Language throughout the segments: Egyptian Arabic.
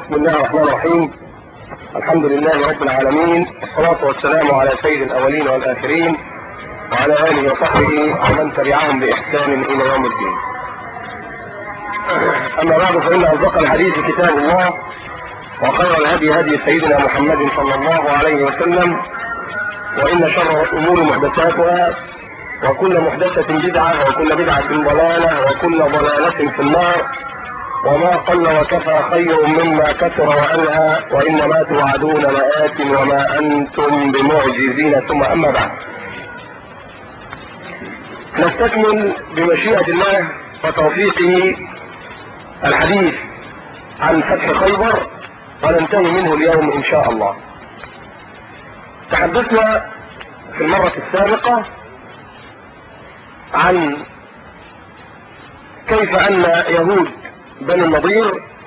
بسم الله الرحمن الرحيم الحمد لله رب العالمين والصلاة والسلام على سيد الأولين والآخرين وعلى آله وصحبه ومن تبعهم بإحسان إلى يوم الدين أما بعد فإن أصدق الحديث كتاب الله وخير الهدي هدي سيدنا محمد صلى الله عليه وسلم وإن شر الأمور محدثاتها وكل محدثة بدعة وكل بدعة ضلالة وكل ضلالة في النار وما قل وكفى خير مما كثر وألهى وإنما توعدون لآت وما أنتم بمعجزين ثم أما بعد نستكمل بمشيئة الله وتوفيقه الحديث عن فتح خيبر وننتهي منه اليوم إن شاء الله تحدثنا في المرة السابقة عن كيف أن يهود بني النضير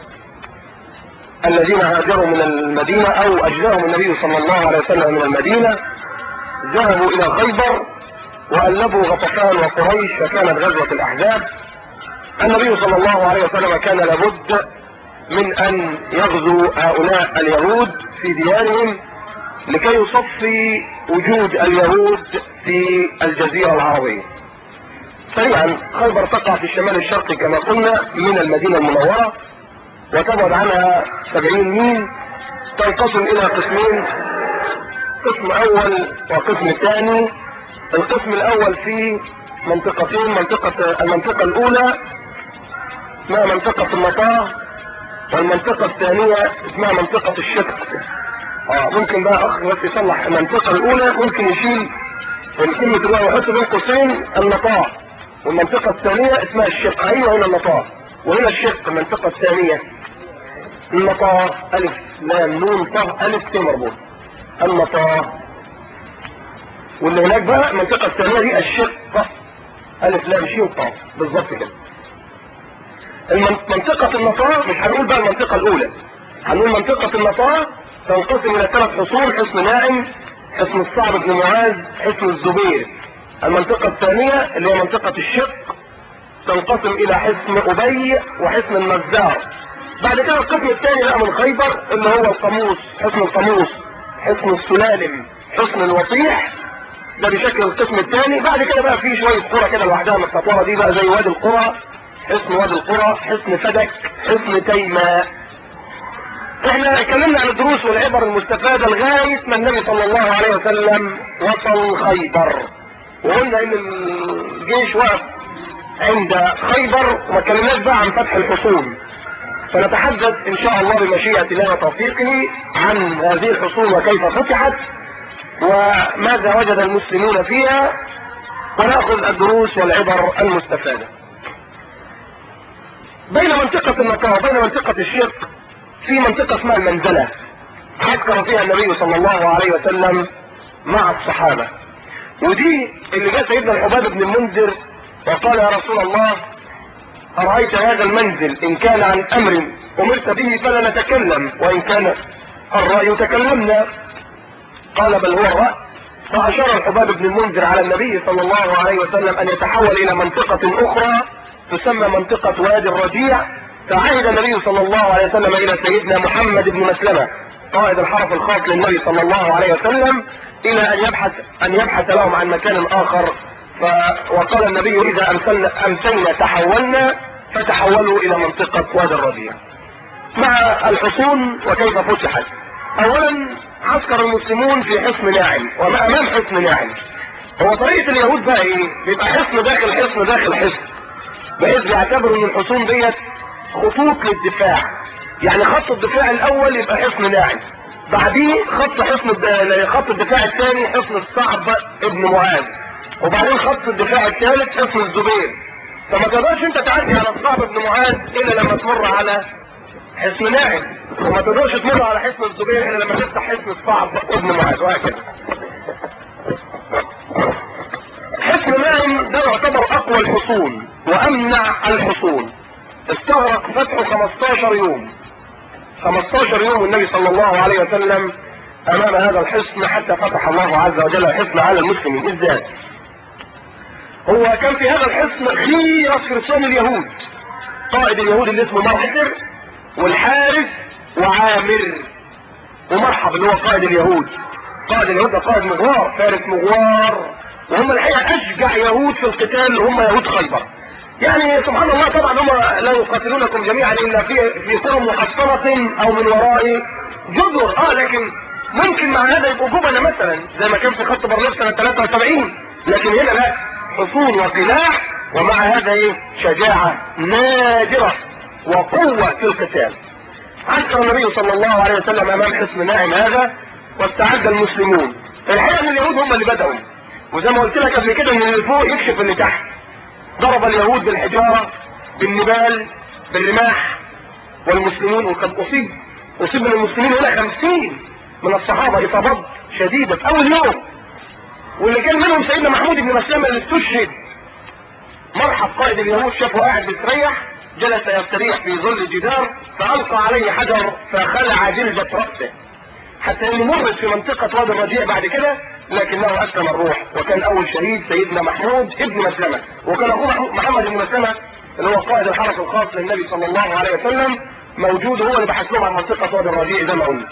الذين هاجروا من المدينة او اجلاهم النبي صلى الله عليه وسلم من المدينة ذهبوا الى خيبر وألبوا غطفان وقريش فكانت غزوة الاحزاب النبي صلى الله عليه وسلم كان لابد من ان يغزو هؤلاء اليهود في ديارهم لكي يصفي وجود اليهود في الجزيرة العربية سريعا خيبر تقع في الشمال الشرقي كما قلنا من المدينة المنورة وتبعد عنها 70 ميل تنقسم الى قسمين قسم اول وقسم ثاني القسم الاول فيه منطقتين منطقة المنطقة الاولى اسمها منطقة المطاه والمنطقة الثانية اسمها منطقة الشق اه ممكن بقى اخ بس يصلح المنطقة الاولى ممكن يشيل الكلمة الاولى ويحط بين قوسين المطاه والمنطقة الثانية اسمها الشق ايوه هنا المطاه وهنا الشق المنطقة الثانية المطاه الف لام نون طه الف ت مربوط المطاه واللي هناك بقى المنطقة الثانية دي الشق الف لام شين طه بالظبط كده منطقة المطاه مش هنقول بقى المنطقة الاولى هنقول منطقة المطاه تنقسم الى ثلاث حصون حصن ناعم حصن الصعب بن معاذ حصن الزبير المنطقة الثانية اللي هي منطقة الشق تنقسم الى حصن ابي وحصن النزار بعد كده القسم الثاني بقى من خيبر اللي هو القاموس حصن القاموس حصن السلالم حصن الوطيح ده بشكل القسم الثاني بعد كده بقى في شوية قرى كده لوحدها مستطورة دي بقى زي وادي القرى حصن وادي القرى حصن فدك حصن تيماء احنا اتكلمنا عن الدروس والعبر المستفادة لغاية ما النبي صلى الله عليه وسلم وصل خيبر وقلنا ان الجيش وقف عند خيبر وما اتكلمناش بقى عن فتح الحصون فنتحدث ان شاء الله بمشيئة الله وتوفيقه عن هذه الحصون وكيف فتحت وماذا وجد المسلمون فيها ونأخذ الدروس والعبر المستفادة بين منطقة النقاء وبين منطقة الشرق في منطقة اسمها المنزلة عسكر فيها النبي صلى الله عليه وسلم مع الصحابة ودي اللي جاء سيدنا الحباب بن المنذر وقال يا رسول الله أرأيت هذا المنزل إن كان عن أمر أمرت به فلا نتكلم وإن كان الرأي تكلمنا قال بل هو الرأي فأشار الحباب بن المنذر على النبي صلى الله عليه وسلم أن يتحول إلى منطقة أخرى تسمى منطقة وادي الرجيع فعهد النبي صلى الله عليه وسلم إلى سيدنا محمد بن مسلمة قائد الحرس الخاص للنبي صلى الله عليه وسلم إلى أن يبحث أن يبحث لهم عن مكان آخر ف... وقال النبي إذا أمسينا, أمسينا تحولنا فتحولوا إلى منطقة وادي الربيع مع الحصون وكيف فتحت أولا عسكر المسلمون في حصن ناعم وأمام حصن ناعم هو طريقة اليهود بقى إيه؟ بيبقى حصن داخل حصن داخل حصن بحيث يعتبروا إن الحصون ديت خطوط للدفاع يعني خط الدفاع الأول يبقى حصن ناعم بعديه خط حصن خط الدفاع الثاني حصن الصعب ابن معاذ وبعدين خط الدفاع الثالث حصن الزبير فما تقدرش انت تعدي على الصعب ابن معاذ الا لما تمر على حصن ناعم وما تقدرش تمر على حصن الزبير الا لما تفتح حصن الصعب ابن معاذ وهكذا حصن ناعم ده يعتبر اقوى الحصون وامنع الحصون استغرق فتحه 15 يوم 15 يوم النبي صلى الله عليه وسلم امام هذا الحصن حتى فتح الله عز وجل الحصن على المسلمين ازاي هو كان في هذا الحصن خيرة فرسان اليهود قائد اليهود اللي اسمه مرحتر والحارث وعامر ومرحب اللي هو قائد اليهود قائد اليهود ده قائد مغوار فارس مغوار وهم الحقيقة اشجع يهود في القتال هم يهود خيبر يعني سبحان الله طبعا هم لا يقاتلونكم جميعا الا في في قرى محصنة او من وراء جدر اه لكن ممكن مع هذا يبقوا جبنة مثلا زي ما كان في خط برليف سنة 73 لكن هنا لا حصون وقلاع ومع هذا ايه شجاعة نادرة وقوة في القتال عسكر النبي صلى الله عليه وسلم امام حصن ناعم هذا واستعد المسلمون الحقيقة ان اليهود هم اللي بدأوا وزي ما قلت لك قبل كده ان اللي فوق يكشف اللي تحت ضرب اليهود بالحجارة بالنبال بالرماح والمسلمون وقد اصيب اصيب من المسلمين هنا خمسين من الصحابة اصابات شديدة في اول يوم واللي كان منهم سيدنا محمود بن مسلمة اللي استشهد مرحب قائد اليهود شافه قاعد بيستريح جلس يستريح في ظل الجدار فألقى عليه حجر فخلع جلدة رأسه حتى انه مرت في منطقة وادي الرجيع بعد كده لكنه اسلم الروح وكان اول شهيد سيدنا محمود ابن مسلمة وكان اخوه محمد بن مسلمة اللي هو قائد الحرس الخاص للنبي صلى الله عليه وسلم موجود هو اللي بحث لهم عن منطقة وادي الرجيع زي ما قلنا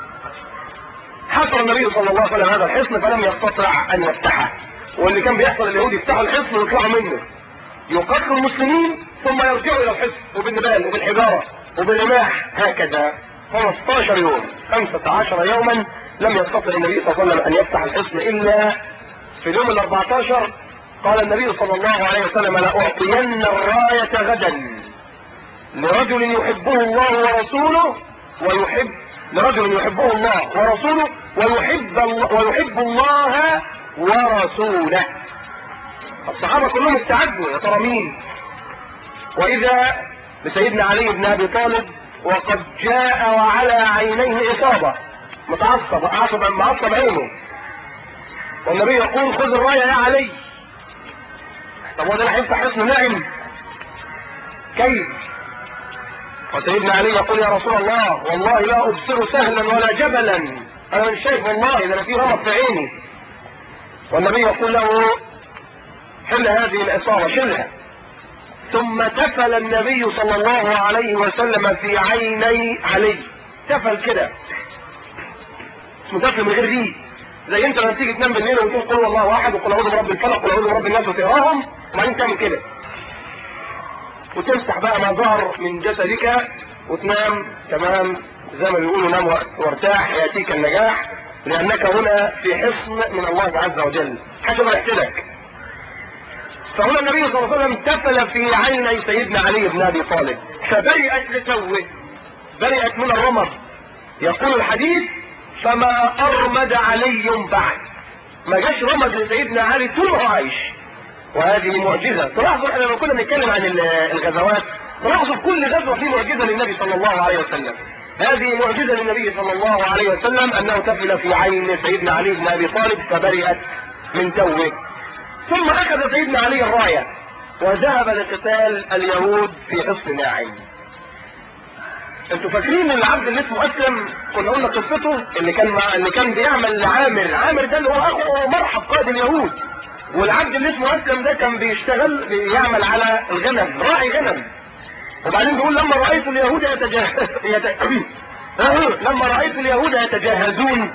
حصر النبي صلى الله عليه وسلم هذا الحصن فلم يستطع ان يفتحه واللي كان بيحصل اليهود يفتحوا الحصن ويطلعوا منه يقتلوا المسلمين ثم يرجعوا الى الحصن وبالنبال وبالحجارة وبالرماح هكذا 15 يوم 15 يوما لم يستطع النبي صلى الله عليه وسلم ان يفتح الحصن الا في اليوم ال 14 قال النبي صلى الله عليه وسلم لأعطين الراية غدا لرجل يحبه الله ورسوله ويحب لرجل يحبه الله ورسوله ويحب الله ويحب الله ورسوله الصحابة كلهم استعدوا يا ترى مين وإذا بسيدنا علي بن أبي طالب وقد جاء وعلى عينيه إصابة متعصب عصب معصب عينه والنبي يقول خذ الراية يا علي طب هو ده اللي هيفتح حصن ناعم كيف وسيدنا علي يقول يا رسول الله والله لا أبصر سهلا ولا جبلا أنا مش شايف والله ده أنا في رمض في عيني والنبي يقول له حل هذه الإصابة شلها ثم تفل النبي صلى الله عليه وسلم في عيني علي تفل كده اسمه تفل من غير ريق زي انت لما تيجي تنام بالليل وتقول قل والله واحد وقل اعوذ برب الفلق وقل اعوذ برب الناس وتقراهم وبعدين تعمل كده وتمسح بقى ما ظهر من جسدك وتنام تمام زي ما بيقولوا نام وارتاح ياتيك النجاح لانك هنا في حصن من الله عز وجل حسب احتلك فهنا النبي صلى الله عليه وسلم تفل في عيني سيدنا علي بن ابي طالب فبرئت لتوه برئت من الرمض يقول الحديث فما ارمد علي بعد ما جاش رمض لسيدنا علي طول ما هو عايش وهذه معجزة تلاحظوا احنا لما كنا بنتكلم عن الغزوات تلاحظوا في كل غزوة في معجزة للنبي صلى الله عليه وسلم هذه معجزة للنبي صلى الله عليه وسلم انه تفل في عين سيدنا علي بن ابي طالب فبرئت من توه ثم اخذ سيدنا علي الراية وذهب لقتال اليهود في حصن ناعم انتوا فاكرين ان العبد اللي اسمه اسلم كنا قلنا قصته اللي كان مع اللي كان بيعمل لعامر عامر ده اللي هو اخو مرحب قائد اليهود والعبد اللي اسمه اسلم ده كان بيشتغل بيعمل على الغنم راعي غنم وبعدين بيقول لما رايت اليهود يتجهز يت... لما رايت اليهود يتجهزون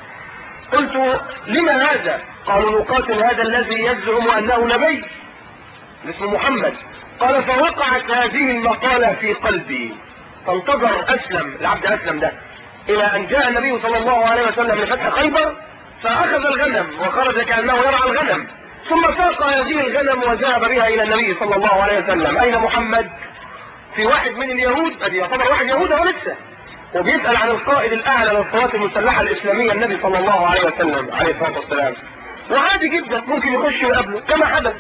قلت لما هذا قالوا نقاتل هذا الذي يزعم انه نبي اسمه محمد قال فوقعت هذه المقالة في قلبي فانتظر اسلم العبد اسلم ده الى ان جاء النبي صلى الله عليه وسلم لفتح خيبر فاخذ الغنم وخرج كانه يرعى الغنم ثم ساق هذه الغنم وذهب بها الى النبي صلى الله عليه وسلم اين محمد في واحد من اليهود ادي يعتبر واحد يهود هو لسه وبيسال عن القائد الاعلى للقوات المسلحه الاسلاميه النبي صلى الله عليه وسلم عليه الصلاه والسلام وعادي جدا ممكن يخش ويقابله كما حدث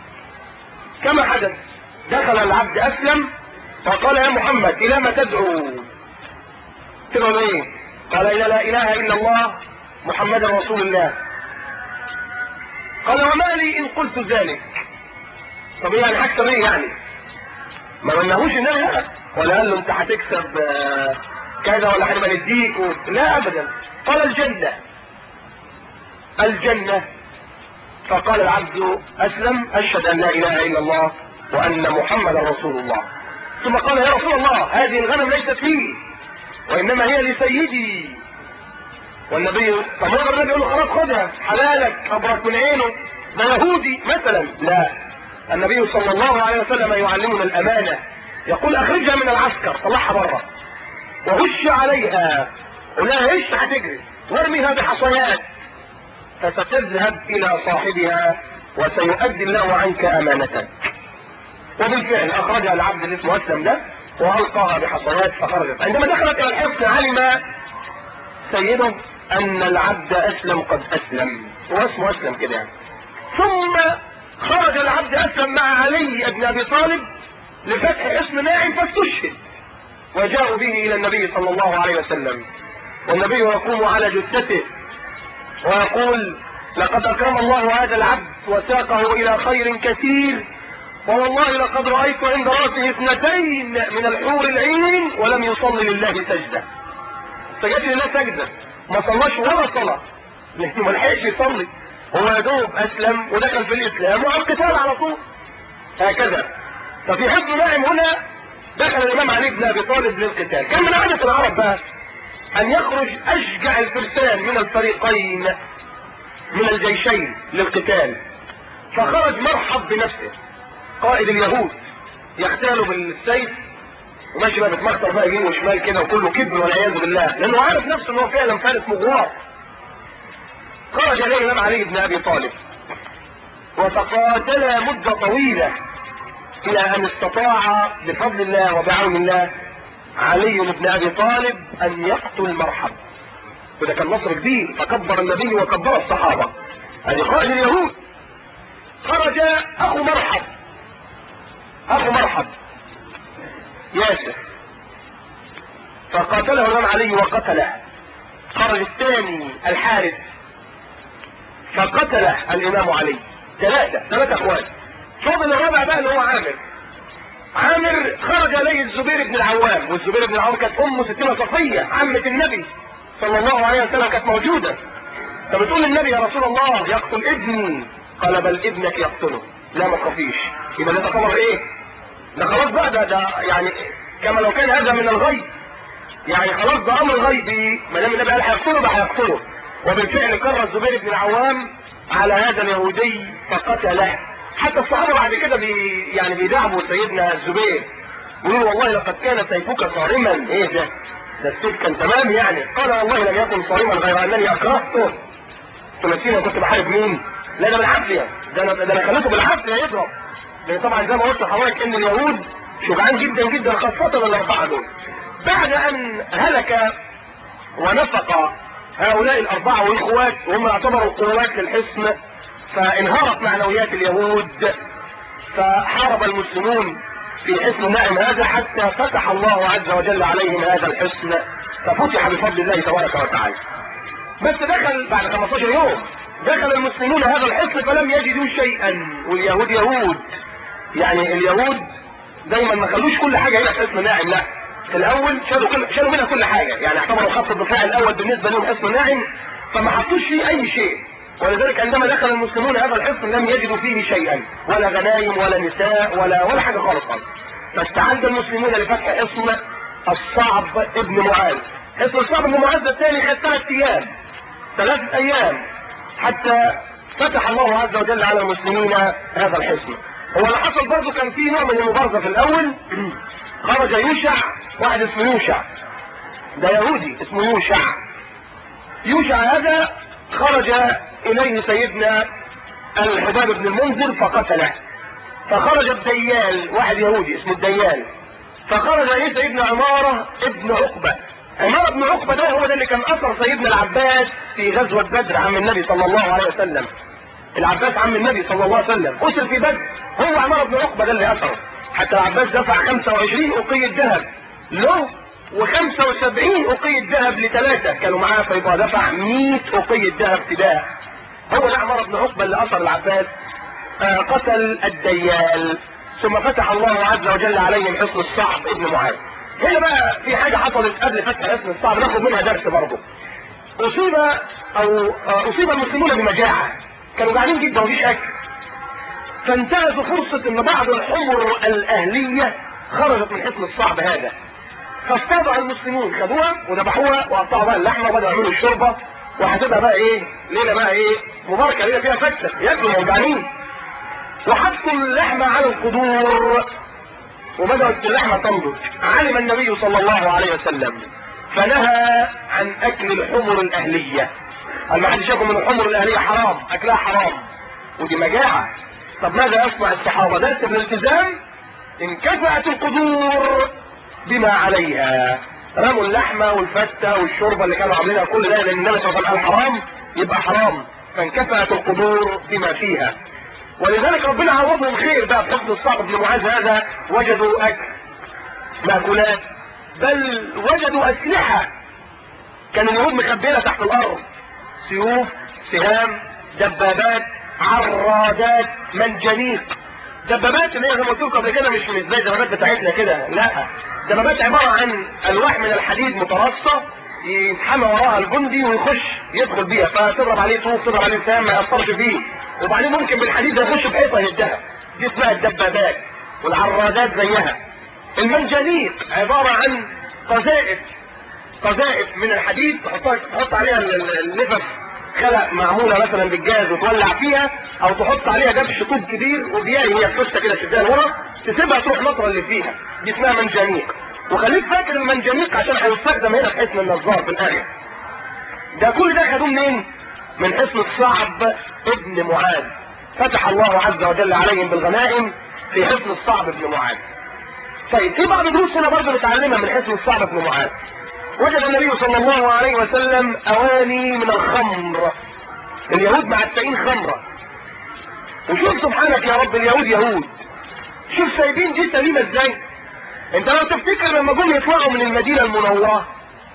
كما حدث دخل العبد اسلم فقال يا محمد الى ما تدعو تدعو ايه قال الى لا اله الا الله محمد رسول الله قال وما لي ان قلت ذلك طب يعني هكسب ايه يعني ما قلناهوش انها ولا قال له انت هتكسب كذا ولا هنبقى نديك و... لا ابدا قال الجنة الجنة فقال العبد اسلم اشهد ان لا اله الا الله وان محمدا رسول الله ثم قال يا رسول الله هذه الغنم ليست لي وانما هي لسيدي والنبي فمرة النبي يقول له خلاص خدها حلالك ابرك من عينه ده يهودي مثلا لا النبي صلى الله عليه وسلم يعلمنا الامانة يقول اخرجها من العسكر طلعها بره وهش عليها قول لها هش هتجري وارميها بحصيات فستذهب الى صاحبها وسيؤدي الله عنك امانتك وبالفعل اخرجها العبد اللي اسمه اسلم ده والقاها بحصيات فخرجت عندما دخلت الى الحصن علم سيده ان العبد اسلم قد اسلم هو اسمه اسلم كده يعني ثم خرج العبد اسلم مع علي بن ابي طالب لفتح اسم ناعم فاستشهد وجاءوا به الى النبي صلى الله عليه وسلم والنبي يقوم على جثته ويقول لقد اكرم الله هذا العبد وساقه الى خير كثير ووالله لقد رأيت عند رأسه اثنتين من الحور العين ولم يصلي لله سجدة سجدت لله سجدة ما صلاش ولا صلاة لانه ما لحقش يصلي هو يا دوب اسلم ودخل في الاسلام وعلى القتال على طول هكذا ففي حفظ ناعم هنا دخل الامام علي بن ابي طالب للقتال كان من عادة العرب بقى ان يخرج اشجع الفرسان من الفريقين من الجيشين للقتال فخرج مرحب بنفسه قائد اليهود يغتالوا بالسيف وماشي بقى بتمخطر بقى يمين وشمال كده وكله كبر والعياذ بالله لانه عارف نفسه ان هو فعلا فارس مغوار خرج اليه الامام علي بن ابي طالب وتقاتلا مده طويله الى ان استطاع بفضل الله وبعون الله علي بن ابي طالب ان يقتل مرحب وده كان نصر كبير فكبر النبي وكبر الصحابه هذه قائد اليهود خرج اخو مرحب اخو مرحب ياسر فقاتله الامام علي وقتله خرج الثاني الحارث فقتله الامام علي ثلاثة ثلاثة اخوات فضل الرابع بقى اللي هو عامر عامر خرج اليه الزبير بن العوام والزبير بن العوام كانت امه ستنا صفية عمة النبي صلى الله عليه وسلم كانت موجودة فبتقول للنبي يا رسول الله يقتل ابني قال بل ابنك يقتله لا ما تخافيش يبقى ده تعتبر ايه ده خلاص بقى ده ده يعني كما لو كان هذا من الغيب يعني خلاص ده امر غيبي ما دام النبي قال هيقتله ده هيقتله وبالفعل قرر الزبير بن العوام على هذا اليهودي فقتله حتى الصحابه بعد كده بي يعني بيدعبوا سيدنا الزبير يقولوا والله لقد كان سيفك صارما ايه ده ده السيف كان تمام يعني قال والله لم يكن صارما غير انني اكرهته ثلاثين كنت بحارب مين لا ده بالعافيه ده انا ده انا خليته بالعافيه يضرب لان طبعا زي ما قلت لحضرتك ان اليهود شجعان جدا جدا خاصه الاربعه دول بعد ان هلك ونفق هؤلاء الاربعه والاخوات وهم يعتبروا قوات للحصن فانهارت معنويات اليهود فحارب المسلمون في حصن النائم هذا حتى فتح الله عز وجل عليهم هذا الحصن ففتح بفضل الله تبارك وتعالى بس دخل بعد 15 يوم دخل المسلمون هذا الحصن فلم يجدوا شيئا واليهود يهود يعني اليهود دايما ما خلوش كل حاجه هنا في حصن ناعم لا في الاول شالوا كل شالوا منها كل حاجه يعني اعتبروا خط الدفاع الاول بالنسبه لهم حصن ناعم فما حطوش فيه اي شيء ولذلك عندما دخل المسلمون هذا الحصن لم يجدوا فيه شيئا ولا غنايم ولا نساء ولا ولا حاجه خالص خالص فاستعد المسلمون لفتح حصن الصعب ابن معاذ حصن الصعب ابن معاذ الثاني خد ثلاث ايام ثلاثة ايام حتى فتح الله عز وجل على المسلمين هذا الحصن هو اللي حصل برضه كان في نوع من المبارزة في الاول خرج يوشع واحد اسمه يوشع ده يهودي اسمه يوشع يوشع هذا خرج اليه سيدنا الحباب بن المنذر فقتله فخرج الديال واحد يهودي اسمه الديال فخرج اليه سيدنا عمارة ابن عقبة عمارة بن عقبة ده هو ده اللي كان اثر سيدنا العباس في غزوة بدر عم النبي صلى الله عليه وسلم العباس عم النبي صلى الله عليه وسلم اسر في بدر هو عمارة بن عقبة ده اللي اثره حتى العباس دفع 25 أقية ذهب له و75 أقية ذهب لثلاثة كانوا معاه فيبقى دفع 100 أقية ذهب فداء هو ده عمارة بن عقبة اللي أثر العباس آه قتل الديال ثم فتح الله عز وجل عليهم حصن الصعب ابن معاذ هنا بقى في حاجة حصلت قبل فتح حصن الصعب ناخد منها درس برضه أصيب أو آه أصيب المسلمون بمجاعة كانوا جعانين جدا ومفيش أكل فانتهزوا فرصة ان بعض الحمر الاهلية خرجت من حصن الصعب هذا فاصطادها المسلمون خدوها وذبحوها وقطعوا بقى اللحمه وبدأوا يعملوا الشوربه وهتبقى بقى ايه ليله بقى ايه مباركه ليله فيها فته ياكلوا موجعين وحطوا اللحمه على القدور وبدأت اللحمة تنضج علم النبي صلى الله عليه وسلم فنهى عن اكل الحمر الاهلية قال ما حدش ياكل من الحمر الاهلية حرام اكلها حرام ودي مجاعة طب ماذا يصنع الصحابة درس الالتزام انكفأت القدور بما عليها رموا اللحمة والفتة والشوربة اللي كانوا عاملينها كل ده لان النبي صلى الله عليه وسلم قال حرام يبقى حرام فانكفأت القدور بما فيها ولذلك ربنا عوضهم خير بقى بحكم الصعب بن معاذ هذا وجدوا اكل ماكولات بل وجدوا اسلحة كان اليهود مخبية تحت الارض سيوف سهام دبابات عرادات منجنيق دبابات اللي هي زي ما قلت لكم قبل كده مش مش زي الدبابات بتاعتنا كده لا دبابات عبارة عن الواح من الحديد مترصة يتحمى وراها الجندي ويخش يدخل بيها فتضرب عليه طوف تضرب عليه سام ما يأثرش فيه وبعدين ممكن بالحديد ده يخش في حيطه يهدها دي اسمها الدبابات والعرادات زيها المنجنيق عبارة عن قذائف قذائف من الحديد تحطها تحط عليها ال- ال- النفس خلق معمولة مثلا بالجاز وتولع فيها او تحط عليها دبش طوب كبير وبيالي هي فلوسة كده شدها لورا تسيبها تروح نطرة اللي فيها دي اسمها منجنيق وخليك فاكر المنجنيق عشان هيستخدم هنا في حسن النظار في الاخر ده كل ده خدوه منين من حصن الصعب ابن معاذ فتح الله عز وجل عليهم بالغنائم في حصن الصعب ابن معاذ طيب في بعض دروس هنا برضه نتعلمها من حصن الصعب ابن معاذ وجد النبي صلى الله عليه وسلم اواني من الخمر اليهود معتقين خمرة وشوف سبحانك يا رب اليهود يهود شوف سايبين دي سليمة ازاي انت لو تفتكر لما جم يطلعوا من المدينة المنورة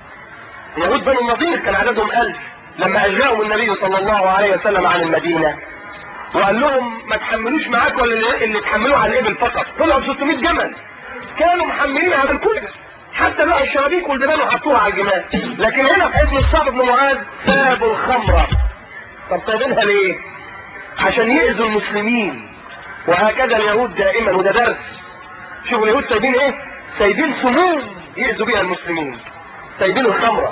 يهود بنو النضير كان عددهم ألف لما أجاهم النبي صلى الله عليه وسلم عن المدينة وقال لهم ما تحملوش معاكم اللي, اللي تحملوه على الإبل فقط طلعوا ب 600 جمل كانوا محملين على الكل حتى بقى الشبابيك والجبال وحطوها على الجمال لكن هنا في حزب الصعب بن معاذ سابوا الخمرة طب سايبينها ليه؟ عشان يأذوا المسلمين وهكذا اليهود دائما وده درس شوفوا اليهود سايبين ايه؟ سايبين سموم يأذوا بيها المسلمين سايبين الخمرة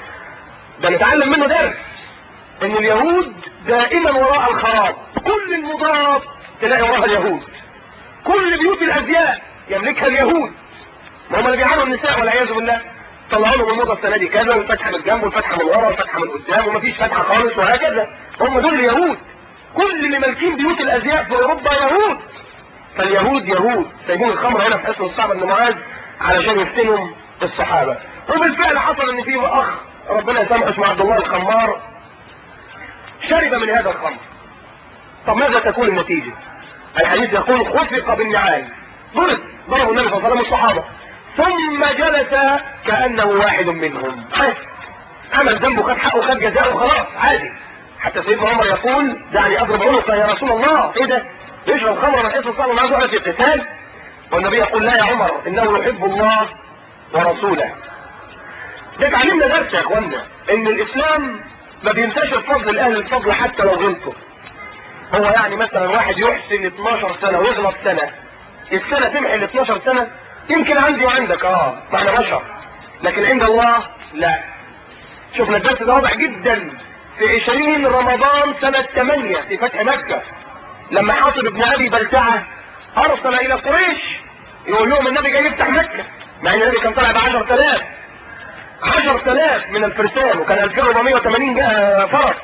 ده نتعلم منه درس ان اليهود دائما وراء الخراب كل المضاد تلاقي وراها اليهود كل بيوت الازياء يملكها اليهود وهم اللي بيعانوا النساء والعياذ بالله طلعوا لهم الموضه السنه دي كذا والفتحه من الجنب والفتحه من ورا والفتحه من قدام ومفيش فتحه خالص وهكذا هم دول اليهود كل اللي مالكين بيوت الازياء في اوروبا يهود فاليهود يهود سايبين الخمر هنا في حصن الصعب بن معاذ علشان يفتنوا الصحابه وبالفعل حصل ان في اخ ربنا يسامحه اسمه عبد الله الخمار شرب من هذا الخمر طب ماذا تكون النتيجة الحديث يقول خفق بالنعال ضرب ضربه النبي صلى الله عليه وسلم الصحابة ثم جلس كأنه واحد منهم عادي عمل ذنبه خد حقه خد جزاءه خلاص عادي حتى سيدنا عمر يقول دعني اضرب عنقه يا رسول الله ايه ده يشرب خمر من حيث صلى الله عليه وسلم في القتال والنبي يقول لا يا عمر انه يحب الله ورسوله ده تعلمنا درس يا اخوانا ان الاسلام ما بينتشر فضل الاهل الفضل حتى لو غلطوا هو يعني مثلا واحد يحسن 12 سنة ويغلط سنة السنة تمحي ال 12 سنة يمكن عندي وعندك اه ما احنا بشر لكن عند الله لا شفنا الدرس ده واضح جدا في 20 رمضان سنة 8 في فتح مكة لما حاطب ابن ابي بلتعة ارسل الى قريش يقول لهم النبي جاي يفتح مكة مع ان النبي كان طالع ب 10000 10000 من الفرسان وكان 2480 جا- فرس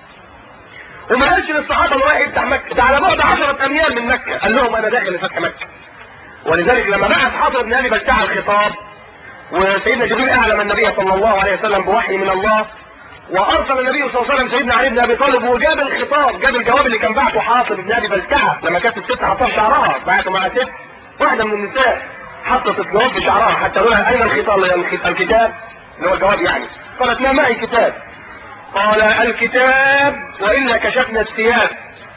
وما قالش للصحابه اللي رايح يفتح مكه ده على بعد 10 اميال من مكه قال لهم انا داخل لفتح مكه ولذلك لما بعث حاطب بن ابي بلتعه الخطاب وسيدنا جبريل اعلم النبي صلى الله عليه وسلم بوحي من الله وارسل النبي صلى الله عليه وسلم سيدنا علي بن ابي طالب وجاب الخطاب جاب الجواب اللي كان بعته حاطب بن ابي بلتعه لما كانت الست حطها في شعرها بعته مع ست واحده من النساء حطت الجواب في شعرها حتى لها اين الخطاب الكتاب اللي هو الجواب يعني قالت ما معي كتاب قال الكتاب وإلا كشفنا الثياب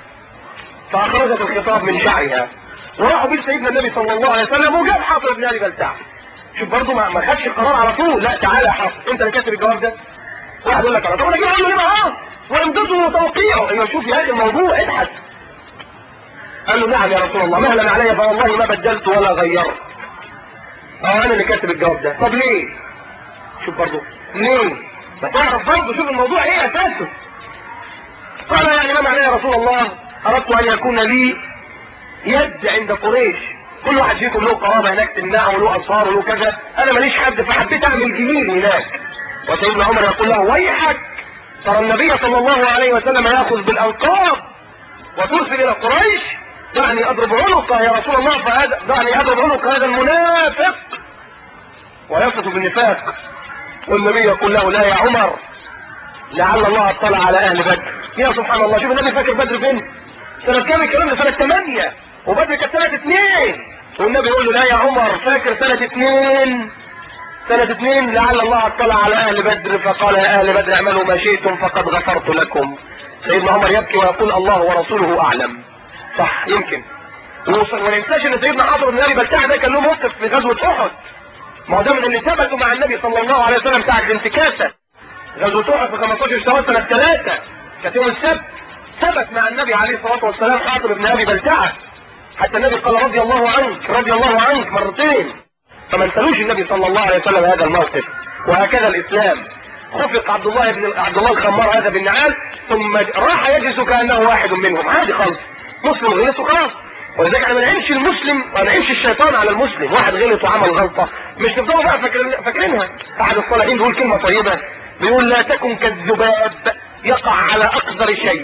فأخرجت الخطاب من شعرها وراحوا بيه سيدنا النبي صلى الله عليه وسلم وجاب حافظ بن ابي بلتع شوف برضه ما ما خدش القرار على طول لا تعالى يا حافظ انت اللي كاتب الجواب ده واحد يقول لك انا طب انا جاي اقول له هنا اه وامضته وتوقيعه ايوه شوف يا اخي الموضوع ابحث قال له نعم يا رسول الله مهلا علي فوالله ما بدلت ولا غيرت اه انا اللي كاتب الجواب ده طب ليه شوف برضه ليه ما تعرف برضه شوف الموضوع ايه اساسه قال يعني ما معناه يا رسول الله اردت ان يكون لي يد عند قريش كل واحد فيكم له قرابه هناك تمنعه وله انصار وله كذا انا ماليش حد فحبيت اعمل جميل هناك وسيدنا عمر يقول له ويحك ترى النبي صلى الله عليه وسلم ياخذ بالالقاب وترسل الى قريش دعني اضرب عنقه يا رسول الله فهذا دعني اضرب عنق هذا المنافق ويصف بالنفاق والنبي يقول له لا يا عمر لعل الله اطلع على اهل بدر يا سبحان الله شوف النبي فاكر بدر فين سنة كام الكلام ده سنة 8 وبدر كانت سنة 2 والنبي يقول له لا يا عمر فاكر سنة 2 سنة 2 لعل الله اطلع على اهل بدر فقال يا اهل بدر اعملوا ما شئتم فقد غفرت لكم سيدنا عمر يبكي ويقول الله ورسوله اعلم صح يمكن وما ننساش ان سيدنا عمرو بن ابي بلتعه ده كان له موقف في غزوه احد ما هو ده من اللي ثبتوا مع النبي صلى الله عليه وسلم بتاع الانتكاسه غزوه احد في 15 شوال سنه 3 كانت يوم السبت ثبت مع النبي عليه الصلاه والسلام حاطب بن ابي بلتعه حتى النبي قال رضي الله عنك رضي الله عنك مرتين فما انسلوش النبي صلى الله عليه وسلم هذا الموقف وهكذا الاسلام خفق عبد الله بن عبد الله الخمار هذا بالنعال ثم راح يجلس كانه واحد منهم عادي خالص مسلم غلط وخلاص ولذلك احنا ما نعينش المسلم ما نعينش الشيطان على المسلم واحد غلط وعمل غلطه مش نفضلوا بقى فاكرين فاكرينها احد الصالحين بيقول كلمه طيبه بيقول لا تكن كالذباب يقع على اقذر شيء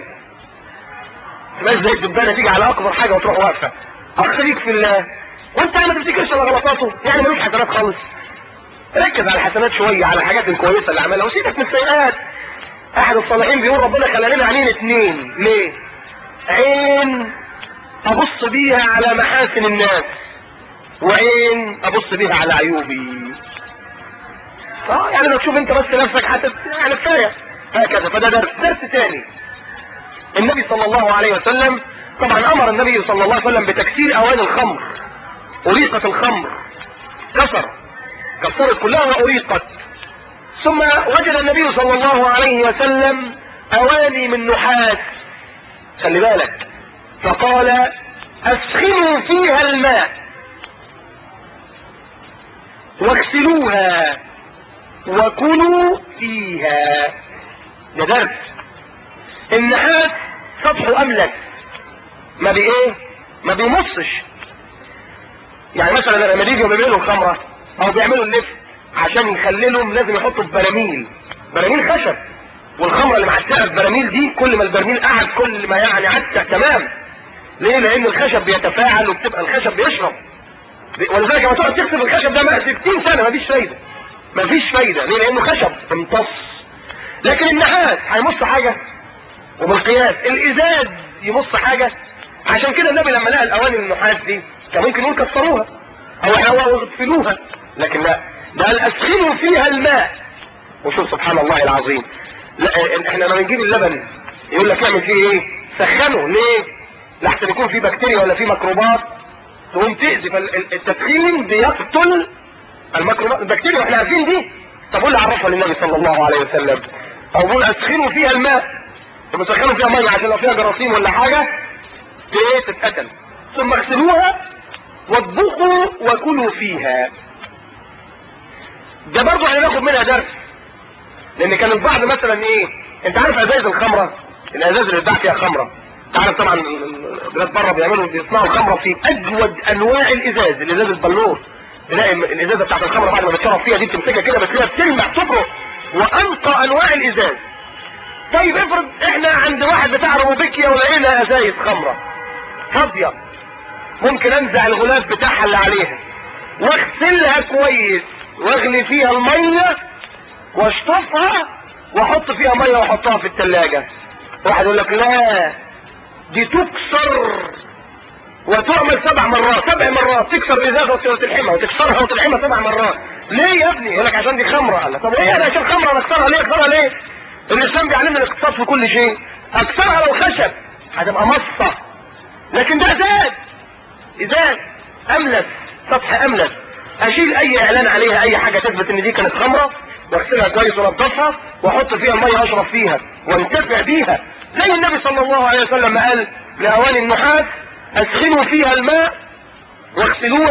تبقى زي الدبانه تيجي على اقذر حاجه وتروح واقفه اخ ليك في الله وانت ما تفتكرش على غلطاته يعني ملوش حسنات خالص ركز على الحسنات شويه على الحاجات الكويسه اللي عملها وسيبك من السيئات احد الصالحين بيقول ربنا خلى لنا عينين اتنين ليه عين ابص بيها على محاسن الناس وعين ابص بيها على عيوبي اه يعني لو تشوف انت بس نفسك حتى يعني كفايه هكذا فده درس درس تاني النبي صلى الله عليه وسلم طبعا امر النبي صلى الله عليه وسلم بتكسير اواني الخمر اريقت الخمر كسر كسرت كلها واريقت ثم وجد النبي صلى الله عليه وسلم اواني من نحاس خلي بالك فقال اسخنوا فيها الماء واغسلوها وكلوا فيها ده درس النحاس سطحه املس ما بي ايه ما بيمصش يعني مثلا لما يجوا بيعملوا الخمره او بيعملوا اللفت عشان يخللهم لازم يحطوا في براميل براميل خشب والخمره اللي معتقه في براميل دي كل ما البرميل قعد كل ما يعني عتق تمام ليه لان الخشب بيتفاعل وبتبقى الخشب بيشرب ولذلك لما تقعد تغسل الخشب ده بقى 60 سنه مفيش فايده مفيش فايده ليه لانه خشب امتص لكن النحاس هيمص حاجه وبالقياس الازاز يمص حاجه عشان كده النبي لما لقى الاواني النحاس دي كان ممكن يقول كسروها او اغسلوها لكن لا ده قال اسخنوا فيها الماء وشوف سبحان الله العظيم لا احنا لما نجيب اللبن يقول لك اعمل فيه ايه سخنه ليه لحسن يكون فيه بكتيريا ولا فيه ميكروبات تقوم تأذي فالتدخين بيقتل الميكروبات البكتيريا واحنا عارفين دي طب قول عرفها للنبي صلى الله عليه وسلم او قول اسخنوا فيها الماء ثم سخنوا فيها ميه عشان لو فيها جراثيم ولا حاجه تتقتل ثم اغسلوها واطبخوا وكلوا فيها ده برضه هناخد منها درس لان كان البعض مثلا ايه انت عارف ازايز الخمره الازاز اللي بتباع فيها خمره انت عارف طبعا البلاد بره بيعملوا بيصنعوا خمره في اجود انواع الازاز الازاز البلور تلاقي الازازه بتاعت الخمره بعد ما بتشرب فيها دي بتمسكها كده بتلاقيها بتلمع تفرق وانقى انواع الازاز طيب افرض احنا عند واحد بتاع روبيكيا ولقينا ازايز خمره فاضيه ممكن انزع الغلاف بتاعها اللي عليها واغسلها كويس واغلي فيها الميه واشطفها واحط فيها ميه واحطها في الثلاجه واحد يقول لك لا دي تكسر وتعمل سبع مرات سبع مرات تكسر ازازه وتلحمها وتكسرها وتلحمها سبع مرات ليه يا ابني يقول لك عشان دي خمره قال طب ايه انا عشان خمره انا اكسرها ليه اكسرها ليه الاسلام بيعلمنا الاقتصاد في كل شيء اكسرها لو خشب هتبقى مصه لكن ده ازاز ازاز املس سطح املس اشيل اي اعلان عليها اي حاجه تثبت ان دي كانت خمره واغسلها كويس وانضفها واحط فيها الميه اشرب فيها وانتفع بيها زي النبي صلى الله عليه وسلم قال لاواني النحاس اسخنوا فيها الماء واغسلوها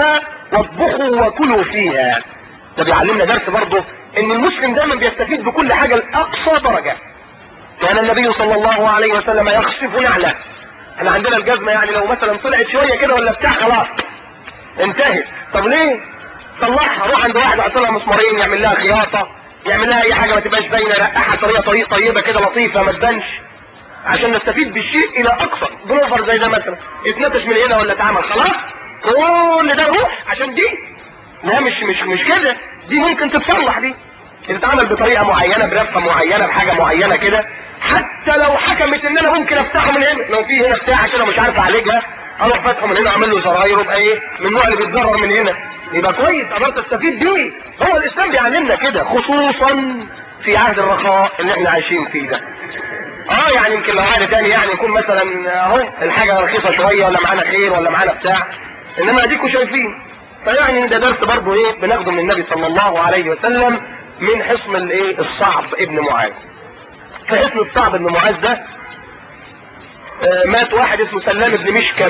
واطبخوا وكلوا فيها ده بيعلمنا درس برضه ان المسلم دايما بيستفيد بكل حاجة لاقصى درجة كان النبي صلى الله عليه وسلم يخصف نعله احنا عندنا الجزمة يعني لو مثلا طلعت شوية كده ولا بتاع خلاص انتهت طب ليه صلحها روح عند واحد يحط لها مسمارين يعمل لها خياطة يعمل لها اي حاجة ما تبقاش باينة رقعها طريقة طريقة طيبة كده لطيفة ما تبانش عشان نستفيد بالشيء الى اقصى بلوفر زي ده مثلا اتنتش من هنا ولا اتعمل خلاص كل ده روح عشان دي لا مش مش مش كده دي ممكن تتصلح دي تتعمل بطريقة معينة برفة معينة بحاجة معينة كده حتى لو حكمت ان انا ممكن افتحه من هنا لو في هنا بتاعة كده مش عارف اعالجها اروح فاتحه من هنا اعمل له زراير يبقى ايه من النوع اللي بيتضرر من هنا يبقى كويس قدرت استفيد بيه هو الاسلام بيعلمنا كده خصوصا في عهد الرخاء اللي احنا عايشين فيه ده اه يعني يمكن لو عهد تاني يعني يكون مثلا اهو الحاجة رخيصة شوية ولا معانا خير ولا معانا بتاع انما اديكوا شايفين فيعني ده درس برضه ايه بناخده من النبي صلى الله عليه وسلم من حصن الايه الصعب ابن معاذ في حصن الصعب ابن معاذ ده آه مات واحد اسمه سلام ابن مشكم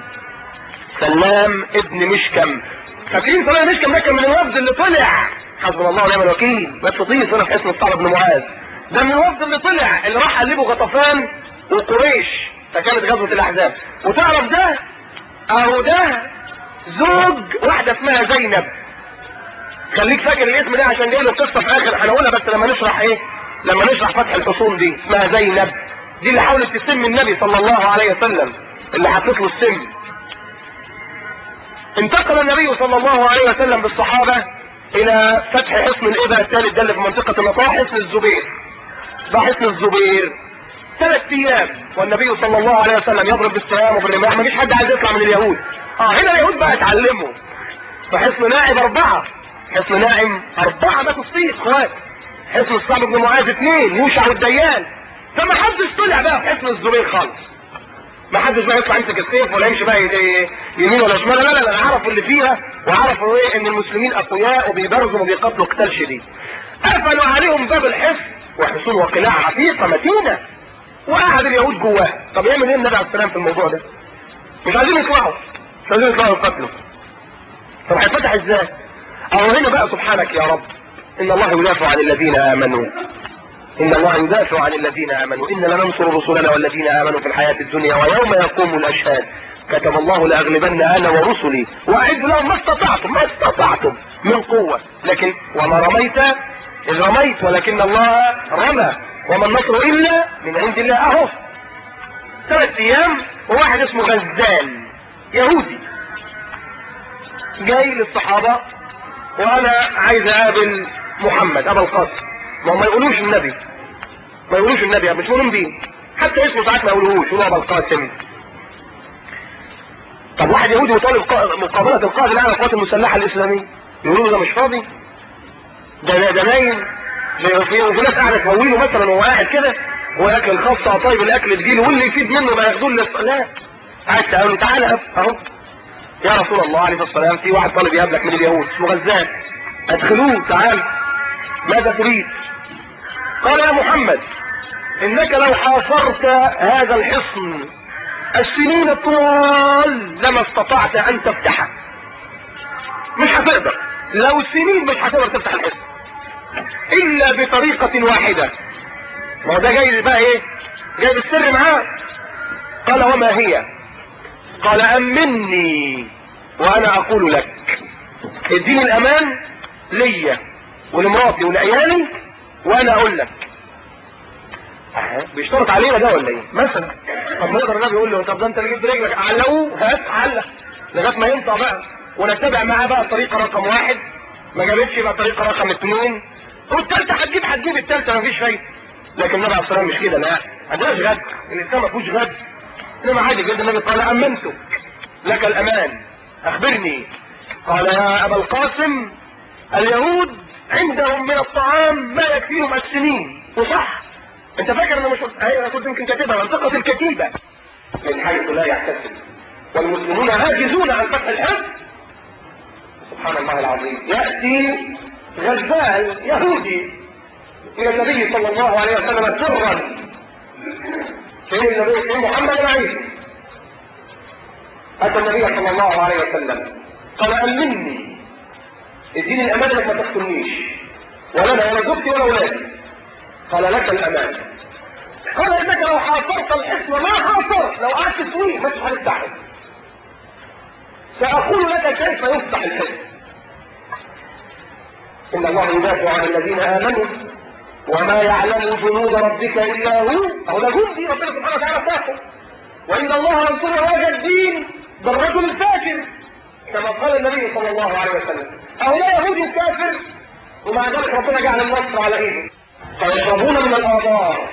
سلام ابن مشكم فاكرين سلام مشكم ده كان من الوفد اللي طلع حسبنا الله ونعم الوكيل بس طيس هنا في حصن الصعب ابن معاذ ده من الوفد اللي طلع اللي راح قلبه غطفان وقريش فكانت غزوة الاحزاب وتعرف ده اهو ده زوج واحدة اسمها زينب خليك فاكر الاسم ده عشان جاي له قصة في اخر هنقولها بس لما نشرح ايه لما نشرح فتح الحصون دي اسمها زينب دي اللي حاولت تسم النبي صلى الله عليه وسلم اللي حطت له السم انتقل النبي صلى الله عليه وسلم بالصحابة الى فتح حصن الابا الثالث ده اللي في منطقة النطاح حصن الزبير ده حصن الزبير ثلاث ايام والنبي صلى الله عليه وسلم يضرب بالسهام وبالرماح مفيش حد عايز يطلع من اليهود اه هنا اليهود بقى اتعلموا فحصن ناعم اربعة حصن ناعم اربعة ماتوا فيه اخوات حصن الصعب بن معاذ اثنين يوشع والديان فما حدش طلع بقى في حصن الزبير خالص ما حدش بقى يطلع يمسك السيف ولا يمشي بقى يمين ولا شمال لا لا لا عرفوا اللي فيها وعرفوا ايه ان المسلمين اقوياء وبيبرزوا وبيقاتلوا قتال شديد قفلوا عليهم باب الحصن وحصون وقلاع عتيقة متينة وقعد اليهود جواه طب يعمل ايه النبي عليه السلام في الموضوع ده مش عايزين يطلعوا مش عايزين يطلعوا يقتلوا طب هيفتح ازاي اهو هنا بقى سبحانك يا رب ان الله يدافع عن الذين امنوا ان الله يدافع عن الذين امنوا ان لننصر رسلنا والذين امنوا في الحياة الدنيا ويوم يقوم الاشهاد كتب الله لاغلبن انا ورسلي واعد لهم ما استطعتم ما استطعتم من قوة لكن وما رميت اذ رميت ولكن الله رمى وما النصر الا من عند الله اهو ثلاث ايام وواحد اسمه غزال يهودي جاي للصحابة وانا عايز اقابل محمد ابا القاسم ما ما يقولوش النبي ما يقولوش النبي مش مؤمن بيه حتى اسمه ساعات ما يقولوهوش يقولوا ابا القاسم طب واحد يهودي وطالب مقابلة القائد العام القوات المسلحة الاسلامية يقولوا له ده مش فاضي ده ده نايم في في ناس قاعده تهويله مثلا وهو قاعد كده وياكل الخاصة طيب الاكل تجيله واللي يفيد منه ما ياخدوه لا قاعد تقول له تعالى اهو يا رسول الله عليه الصلاه والسلام في واحد طالب يقابلك من اليهود اسمه غزال ادخلوه تعال ماذا تريد قال يا محمد انك لو حاصرت هذا الحصن السنين الطوال لما استطعت ان تفتحه مش هتقدر لو السنين مش هتقدر تفتح الحصن الا بطريقة واحدة ما هو ده جاي بقى ايه جاي بالسر معاه قال وما هي قال امني وانا اقول لك اديني الامان ليا ولمراتي ولعيالي وانا اقول لك بيشترط علينا ده ولا ايه مثلا طب ما يقدر النبي يقول له طب ده انت اللي جبت رجلك علقوه هات علق لغايه ما ينطق بقى ونتبع معاه بقى الطريقه رقم واحد ما جابتش يبقى طريقه رقم اثنين والثالثه هتجيب هتجيب الثالثه مفيش فايده لكن النبي عليه الصلاه والسلام مش كده لا ما عندناش غد الاسلام ما فيهوش غد انما عادي جدا النبي قال امنتك لك الامان اخبرني قال يا ابا القاسم اليهود عندهم من الطعام ما يكفيهم السنين وصح انت فاكر انا مش انا كنت يمكن كاتبها منطقة الكتيبة من حيث لا يحتسب والمسلمون عاجزون عن فتح الحزب سبحان الله العظيم يأتي غزال يهودي الى النبي صلى الله عليه وسلم سرا فين النبي فين محمد العيسى اتى النبي صلى الله عليه وسلم قال امني اديني الامان انك ما تقتلنيش ولا انا ولا زوجتي ولا اولادي قال لك الامان قال انك لو حاصرت الحصن ما حاصرت لو قعدت سنين مش هتفتحه ساقول لك كيف يفتح الحصن ان الله يدافع عن الذين امنوا وما يعلم جنود ربك الا هو او ده جندي ربنا سبحانه وتعالى فاهم وان الله ينصر هذا الدين بالرجل الفاجر كما قال النبي صلى الله عليه وسلم هؤلاء يهود كافر ومع ذلك ربنا جعل النصر على ايده فيشربون من الآبار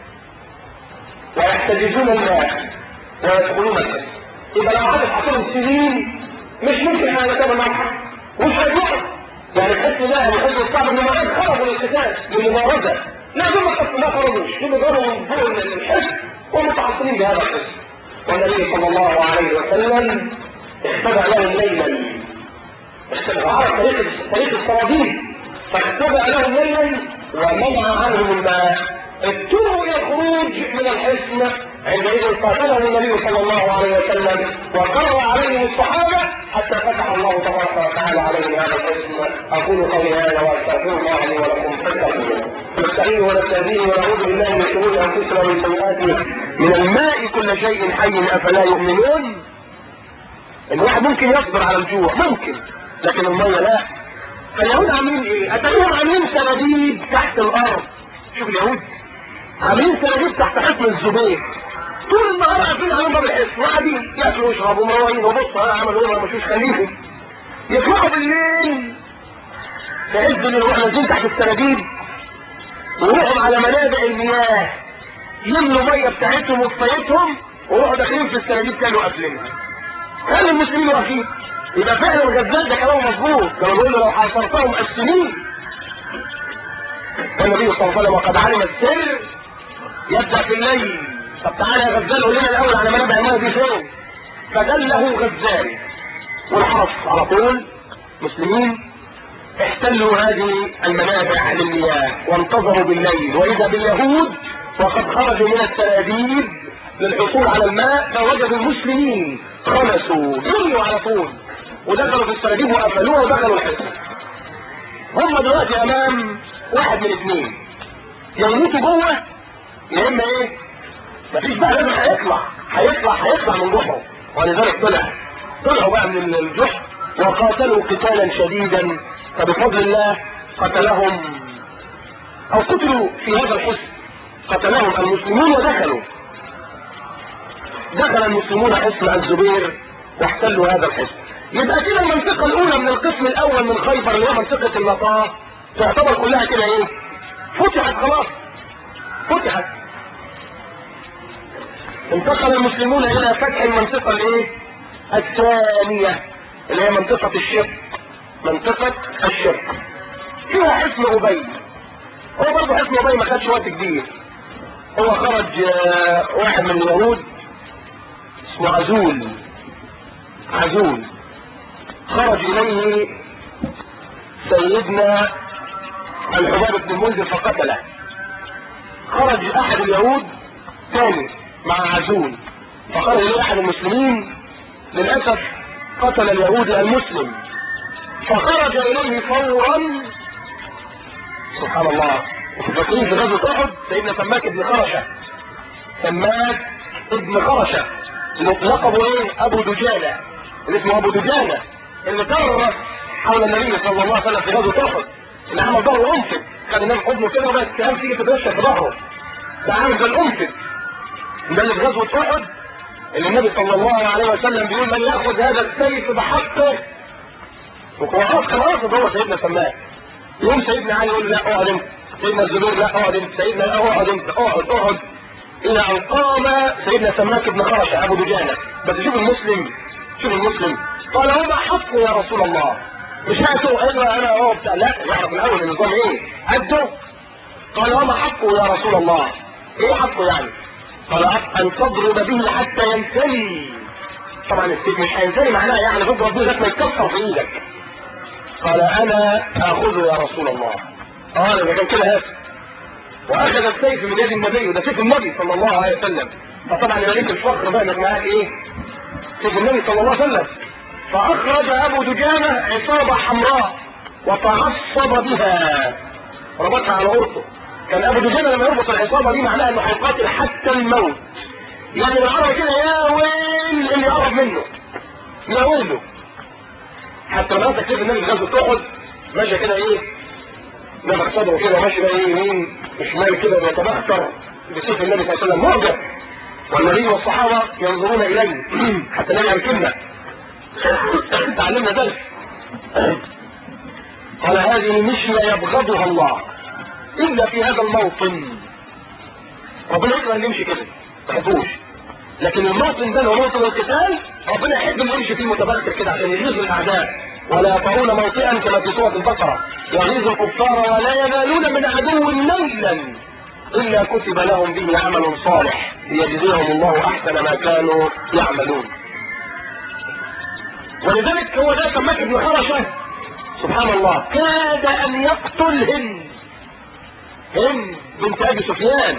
ويحتجزون الماء ويدخلون الناس إذا لو عدد حصلهم سنين مش ممكن أن يتابع معك مش هيقف يعني تحس لا الحزب الصعب من المرض خرجوا من القتال من المبارزة لا دول ما ما خرجوش دول ضربوا من فوق الحزب ومتعصبين بهذا الحزب والنبي صلى الله عليه وسلم اتبع لهم ليلا عرف طريق طريق الصناديق فاتبع لهم ليلا ومنع عنهم الماء ابتلوا الى الخروج من الحصن عندئذ قاتلهم النبي صلى الله عليه وسلم وقر عليهم الصحابه حتى فتح الله تبارك وتعالى عليهم هذا الحصن اقول قولي هذا واستغفر الله لي ولكم فاستغفروه نستعين ونستهديه ونعوذ بالله من شرور انفسنا ومن سيئات من الماء كل شيء حي افلا يؤمنون الواحد ممكن يصبر على الجوع ممكن لكن الميه لا فاليهود عاملين ايه اتاريهم عاملين سناديب تحت الارض شوف اليهود عاملين سناديب تحت حصن الزبير طول النهار قاعدين على باب الحصن وقاعدين ياكلوا ويشربوا مروقين وبصوا ها عملوا ايه ما مشوش خليهم يطلعوا بالليل في عز اللي يروحوا نازلين تحت السناديب ويروحوا على منابع المياه يملوا ميه بتاعتهم وكفايتهم ويروحوا داخلين في السناديب كانوا قافلينها كان المسلمين واقفين يبقى فعلا الغزال ده كلامه مظبوط كانوا بيقولوا لو حاصرتهم السنين والنبي صلى الله عليه وسلم وقد علم السر يبدا في الليل طب تعالى يا غزال قول لنا الاول على منابع الميه دي فين فدله غزال والحرس على طول مسلمين احتلوا هذه المنابع للمياه وانتظروا بالليل واذا باليهود وقد خرجوا من التلابيب للحصول على الماء فوجدوا المسلمين خلصوا جريوا على طول ودخلوا في السراديب وقفلوها ودخلوا الحصن هم دلوقتي امام واحد من اثنين يا يموتوا جوه يا اما ايه مفيش بقى لازم هيطلع هيطلع هيطلع من جحره ولذلك طلع طلعوا بقى من الجحر وقاتلوا قتالا شديدا فبفضل الله قتلهم او قتلوا في هذا الحصن قتلهم المسلمون ودخلوا دخل المسلمون حصن الزبير واحتلوا هذا الحصن يبقى كده المنطقة الأولى من القسم الأول من خيبر اللي هي منطقة النطاة تعتبر كلها كده إيه؟ فتحت خلاص فتحت انتقل المسلمون إلى فتح المنطقة الإيه؟ الثانية اللي هي منطقة الشرق منطقة الشرق فيها حصن أبي هو برضه حصن أبي ما خدش وقت كبير هو خرج آه، واحد من اليهود اسمه عزول عزول خرج إليه سيدنا الحباب بن المنذر فقتله خرج أحد اليهود ثاني مع عزول فخرج إليه أحد المسلمين للأسف قتل اليهودي المسلم فخرج إليه فورا سبحان الله فاكرين في غزوة أحد سيدنا سماك بن خرشة سماك ابن خرشة اللي لقبه ايه ابو دجانة اللي اسمه ابو دجانة اللي كرر حول النبي صلى الله عليه وسلم في غزوة احد اللي عمل ظهره انفد كان الناس حضنه كده وبقى السهام تيجي تترشح في ظهره ده عامل زي الانفد ده اللي في غزوة احد اللي النبي صلى الله عليه وسلم بيقول من ياخذ هذا السيف بحقه وخلاص خلاص هو سيدنا سماك يوم سيدنا علي يقول له لا اقعد انت سيدنا الزبير لا اقعد انت سيدنا لا اقعد انت اقعد اقعد الى ان قام سيدنا سماك بن خرشة ابو دجانة بس شوف المسلم شوف المسلم قال وما حقه يا رسول الله مش هاتوا ايوه انا اهو بتاع لا يعرف الاول النظام ايه قده قال وما حقه يا رسول الله ايه حقه يعني قال ان تضرب به حتى ينتهي طبعا السيف مش هينتهي معناها يعني تضرب به لغايه ما يتكسر في ايدك قال انا اخذه يا رسول الله قال اذا كان كده هات واخذ السيف من يد النبي وده سيف النبي صلى الله عليه وسلم فطبعا يبقى ليك الفخر بقى انك معاك ايه سيف النبي صلى الله عليه وسلم فاخرج ابو دجانة عصابة حمراء وتعصب بها ربطها على عرضه كان ابو دجانة لما يربط العصابة دي معناها انه هيقاتل حتى الموت يعني بالعربي كده يا ويل اللي يقرب منه نقوله حتى لما انت كتير النبي غزوة احد ماشي كده ايه نفخ صدره كده ماشي بقى ايه يمين وشمال كده بيتبختر بسيف النبي صلى الله عليه وسلم معجب والنبي والصحابة ينظرون اليه حتى النبي يركبنا تعلمنا ذلك قال هذه مشية يبغضها الله الا في هذا الموطن ربنا يقدر اللي يمشي كده ما يحبوش لكن الموطن ده اللي هو موطن القتال ربنا يحب اللي يمشي فيه متبختر كده عشان يغيظ الاعداء ولا يطعون موطئا كما في سوره البقره يغيظ الكفار ولا ينالون من عدو نيلا الا كتب لهم به عمل صالح ليجزيهم الله احسن ما كانوا يعملون ولذلك هو ده سماك ابن خرشه سبحان الله كاد ان يقتل هند هند بنت ابي سفيان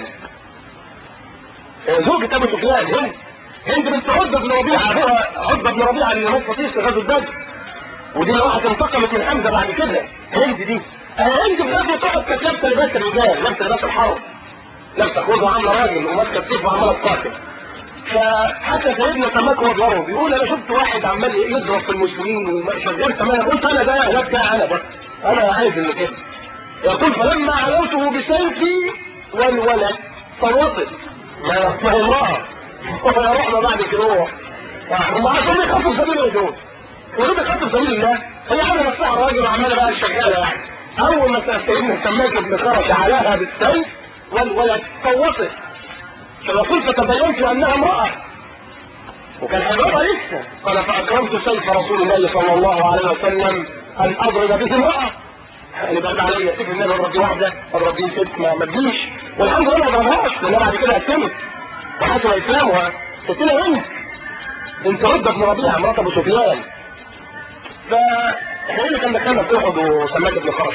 زوجة ابو سفيان هند هند بنت عتبة بن ربيعة ابوها عتبة بن ربيعة اللي مات فطيس في غزوة بدر ودي اللي راحت انتقمت من حمزة بعد كده هند دي هند في غزوة احد كانت لابسة لباس الرجال لابسة لباس الحرب لابسه خوذه وعامله راجل وماسكه سيف وعماله تقاتل فحتى سيدنا سماك هو بيضرب بيقول انا شفت واحد عمال يضرب في المسلمين وشغال كمان قلت انا ده لا بتاع انا ده انا عايز اللي كده يقول فلما علوته بسيفي والولد صوتت ما ما هي امراه ولا رحنا بعد كده هم عشان يخافوا في سبيل الدول وليه بيخافوا في سبيل الله هي عامله نفسها راجل وعماله بقى شغاله يعني اول ما سيدنا سماك ابن خرش عليها بالسيف والولد صوتت فيقول فتبينت انها امرأة وكان هيضربها لسه قال فاكرمت سيف رسول الله صلى الله عليه وسلم ان اضرب به امرأة اللي بقى عليا سيف النبي اضرب بيه واحدة اضرب بيه ست ما ما تجيش والحمد لله ما ضربهاش لان بعد كده اسلمت وحسن اسلامها ستنا بنت بنت رد بن ربيعة مرات ابو سفيان فاحنا اللي كان دخلنا في احد وسماك ابن خرش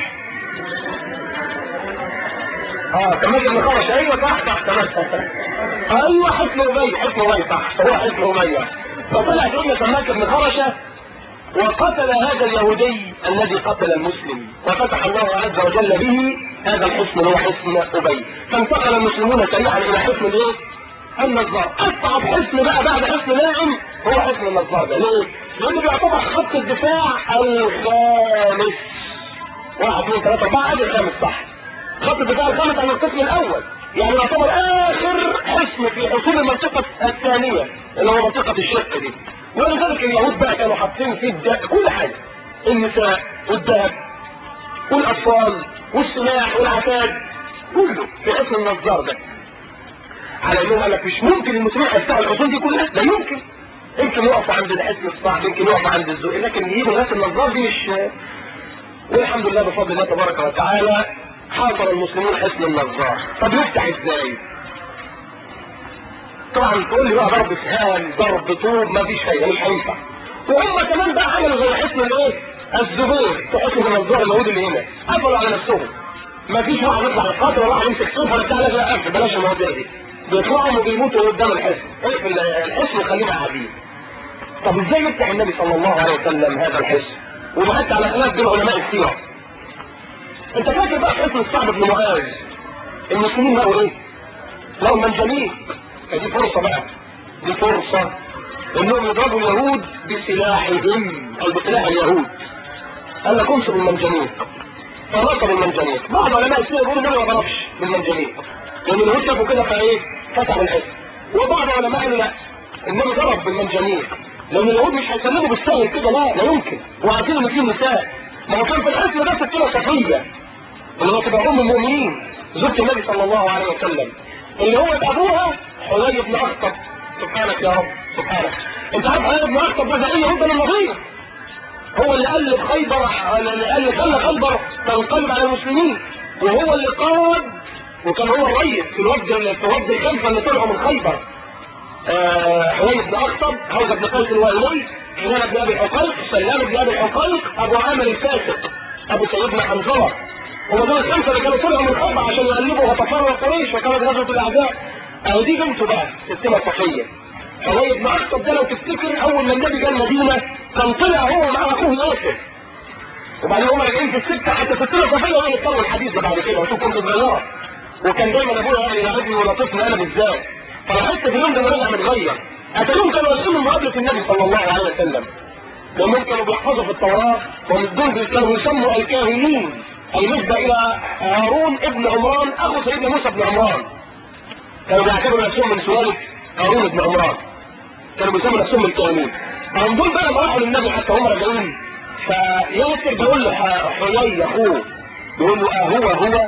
اه كمان ابن خرش ايوه صح صح تمام ايوه حسن ابي حسن ابي صح هو حسن ابي فطلع سيدنا سماك ابن خرشه وقتل هذا اليهودي الذي قتل المسلم وفتح الله عز وجل به هذا الحصن هو حصن ابي فانتقل المسلمون سريعا الى حصن الايه؟ النظار اصعب حصن بقى بعد حصن ناعم هو حصن النظار ده ليه؟ لانه بيعتبر خط الدفاع الخامس واحد اثنين ثلاثة أربعة هذا الخامس صح خط الدفاع الخامس عن القسم الاول يعني يعتبر اخر حصن في حصول المنطقة الثانية اللي هو منطقة الشق دي ولذلك اليهود بقى كانوا حاطين فيه الدهب كل حاجة النساء والذهب والاطفال والسلاح والعتاد كله في حصن النظار ده على انهم قال لك مش ممكن المسلمين يفتحوا الحصون دي كلها لا يمكن يمكن يقفوا عند الحصن الصعب يمكن يقفوا عند الذوق لكن يجيبوا ناس النظار دي مش والحمد لله بفضل الله تبارك وتعالى حاصر المسلمون حصن النظار طب يفتح ازاي طبعا تقول لي بقى ضرب سهام ضرب طوب ما فيش فايده مش هينفع وهم كمان بقى عملوا زي حصن الايه الزبير في حصن النظار اليهود اللي هنا قفلوا على نفسهم ما فيش واحد يطلع يقاتل ولا واحد يمسك سيف ولا بتاع لا لا قفل بلاش المواضيع دي بيطلعوا وبيموتوا قدام الحصن اقفل الحصن وخلينا قاعدين طب ازاي يفتح النبي صلى الله عليه وسلم هذا الحصن وحتى على خلاف بين علماء السيره انت فاكر بقى حصن الصعب بن معاذ المسلمين بقوا ايه لهم منجنيق دي فرصة بقى دي فرصة انهم يضربوا اليهود بسلاحهم او بسلاح اليهود قال لك انصروا المنجنيق فنصروا المنجنيق بعض علماء السيره يقولوا ما ضربش بالمنجنيق لان اليهود شافوا كده فايه فتحوا الحصن وبعض علماء قالوا لا النبي ضرب بالمنجنيق لان اليهود مش هيسلموا بالسهل كده لا لا يمكن وعارفين ان فيه نساء ما هو كان في الحصن ده ستنا صفيه اللي هو تبقى ام المؤمنين زوجة النبي صلى الله عليه وسلم اللي هو ابوها حلي بن اخطب سبحانك يا رب سبحانك انت عارف حلي بن اخطب ده زعيم يهود النظير هو اللي قلب خيبر اللي قال خلى خيبر تنقلب على المسلمين وهو اللي قاد وكان هو الرئيس في الوفد في وفد الخلفه اللي طلعوا من خيبر حويس بن اخطب حوزه بن قيس الوالي حنان بن ابي حقيق سلام بن ابي حقيق ابو عامر الفاسق ابو سيدنا حنظله هم دول الخمسه اللي كانوا طلعوا من خيبر عشان يقلبوا غطفان وقريش وكانت غزوه الاعداء اهو دي بنته بقى ستنا صفيه حوي بن اخطب ده لو تفتكر اول ما النبي جه المدينه كان طلع هو مع اخوه ياسر وبعدين هم راجعين في السكه حتى في السنه صفيه هو يتكون الحديث ده بعد كده وشوف كنت صغيره وكان دايما ابويا يعني يلعبني ولطفني انا بالذات فلاحظت في اليوم ده انا راجع متغير اتاريهم كانوا يسلموا مقابله النبي صلى الله عليه وسلم لانهم كانوا بيحفظوا في التوراه ومن دول كانوا يسموا الكاهنين المسبة الى هارون ابن عمران اخو سيدنا موسى بن عمران كانوا بيعتبروا نفسهم من سلالة هارون بن عمران كانوا بيسموا نفسهم الكاهنين فهم دول بقى لما راحوا للنبي حتى هم راجعين فياسر بيقول له حيي اخوه بيقول له اه هو هو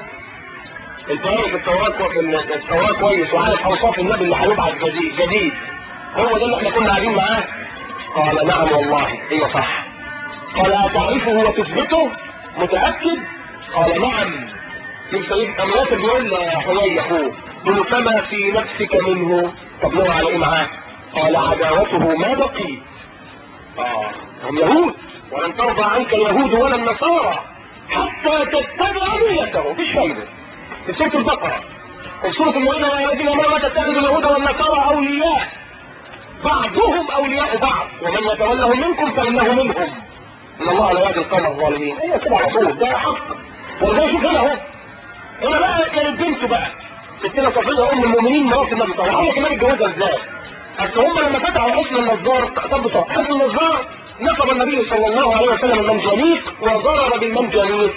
انت عارف التوراة كو- التوراة كويس وعارف اوصاف النبي اللي هيبعث جديد جديد هو ده اللي احنا كنا قاعدين معاه قال نعم والله ايوه صح قال أتعرفه وتثبته متأكد قال نعم يبقى سيد أميات بيقول حيي أخوه قل فما في نفسك منه طب نوع على إيه معاه قال عداوته ما بقي آه هم يهود ولن ترضى عنك اليهود ولا النصارى حتى تتبع ملته مفيش فايدة في سورة البقرة في سورة المائدة يا الذين ما تتخذوا اليهود والنصارى أولياء بعضهم أولياء بعض ومن يتولهم منكم فإنه منهم ان الله لا يهدي القوم الظالمين هي كده على طول ده حق وده شوف هنا اهو هنا بقى كانت بنته بقى ستنا صفيه ام المؤمنين مرات النبي طبعا هي كمان اتجوزها ازاي اصل هم لما فتحوا حسن النجار طب بصراحه حسن النجار نصب النبي صلى الله عليه وسلم المنجنيق وضرب بالمنجنيق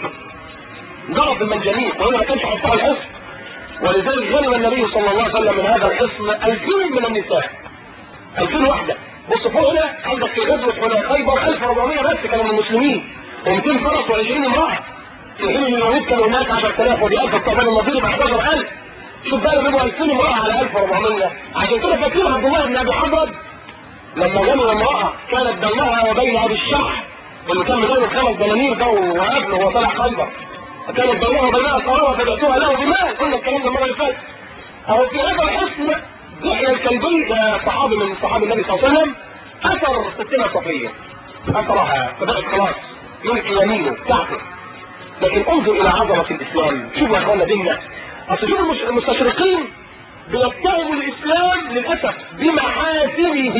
ضرب بالمنجنيق وهنا ما كانش هيفتحوا الحصن ولذلك غنم النبي صلى الله عليه وسلم من هذا الحصن 2000 من النساء 2000 واحدة بص فوق هنا عندك في غزوة هنا خيبر 1400 بس كانوا من المسلمين و200 فرس و20 امرأة في حين ان اليهود كانوا هناك 10000 ودي 1000 الطعبان النظير يبقى 11000 شوف بقى بيبقوا 2000 امرأة على 1400 عشان كده فاكرين عبد الله بن ابي حضرب لما جاله امرأة كانت بينها وبين ابي الشح اللي كان مدينه خمس دنانير ده وقبله وهو طالع خيبر كانت بينها وبينها قرارة فبعتوها له بمال قلنا الكلام ده المرة اللي فاتت اهو في هذا الحصن دحية الكلبي ده صحابي من صحابي النبي صلى الله عليه وسلم اثر ستنا صفية اثرها فبقت خلاص ملك يمينه بتاعته لكن انظر الى عظمة الاسلام شوفوا يا اخوانا ديننا اصل شوفوا المش- المستشرقين بيتهموا الاسلام للاسف بمحاسنه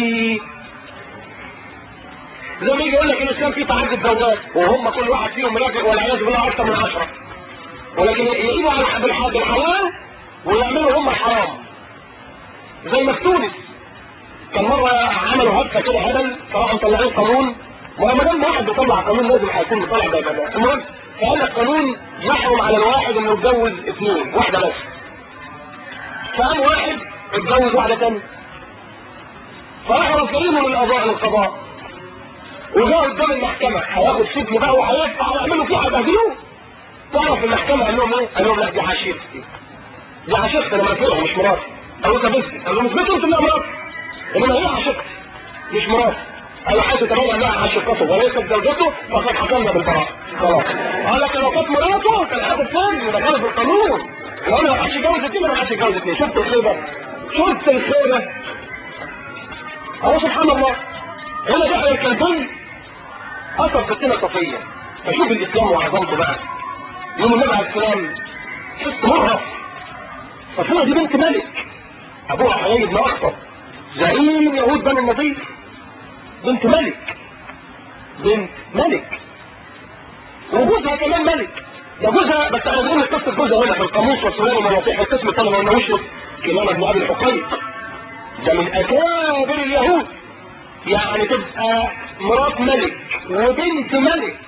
زي ما يجي يقول لك الاسلام فيه تعدد زوجات وهم كل واحد فيهم مرافق والعياذ بالله اكثر من عشرة ولكن يجيبوا على بالح- بالحلال ويعملوا هم الحرام زي ما في تونس كان مرة عملوا هبكة كده هبل فراحوا مطلعين قانون ولما دام واحد بيطلع قانون لازم هيكون مطلع زي كده المهم فقال لك قانون يحرم على الواحد انه يتجوز اثنين واحدة بس فقام واحد اتجوز واحدة تانية فراحوا رافعينه للقضاء للقضاء وجاء قدام المحكمة هياخد سجن بقى وهيدفع ويعملوا فيه هيبهدلوه تعرف المحكمة قال لهم ايه؟ قال لهم لا دي عشيرتي دي عشيرتي انا مراتي مش مراتي قالوا طب بنتي قال لهم مش بنتي قلت لها مراتي انما هي عشيرتي مش مراتي قال حيث تبين انها عشيرته وليست زوجته فقد حكمنا بالبراءة خلاص قال لك لو كانت مراته كان هذا الثاني يبقى كان في القانون لو انا ما حدش يتجوز اثنين ما حدش يتجوز اثنين شفت الخيبة شفت الخيبة اهو سبحان الله هنا دخل الكلبين اثر ستنا صفية فشوف الاسلام وعظمته بقى يوم النبي عليه السلام حس مرة صفية دي بنت ملك ابوها حيي بن اخطب زعيم يهود بني النضير بنت ملك بنت ملك وجوزها كمان ملك ده جوزها بس انا بقول لك قصه جوزها هنا في القاموس والسنان والمواضيع القسم الثاني ما قلناهوش كلام ابن ابي الحقيق ده من اكابر اليهود يعني تبقى مرات ملك وبنت ملك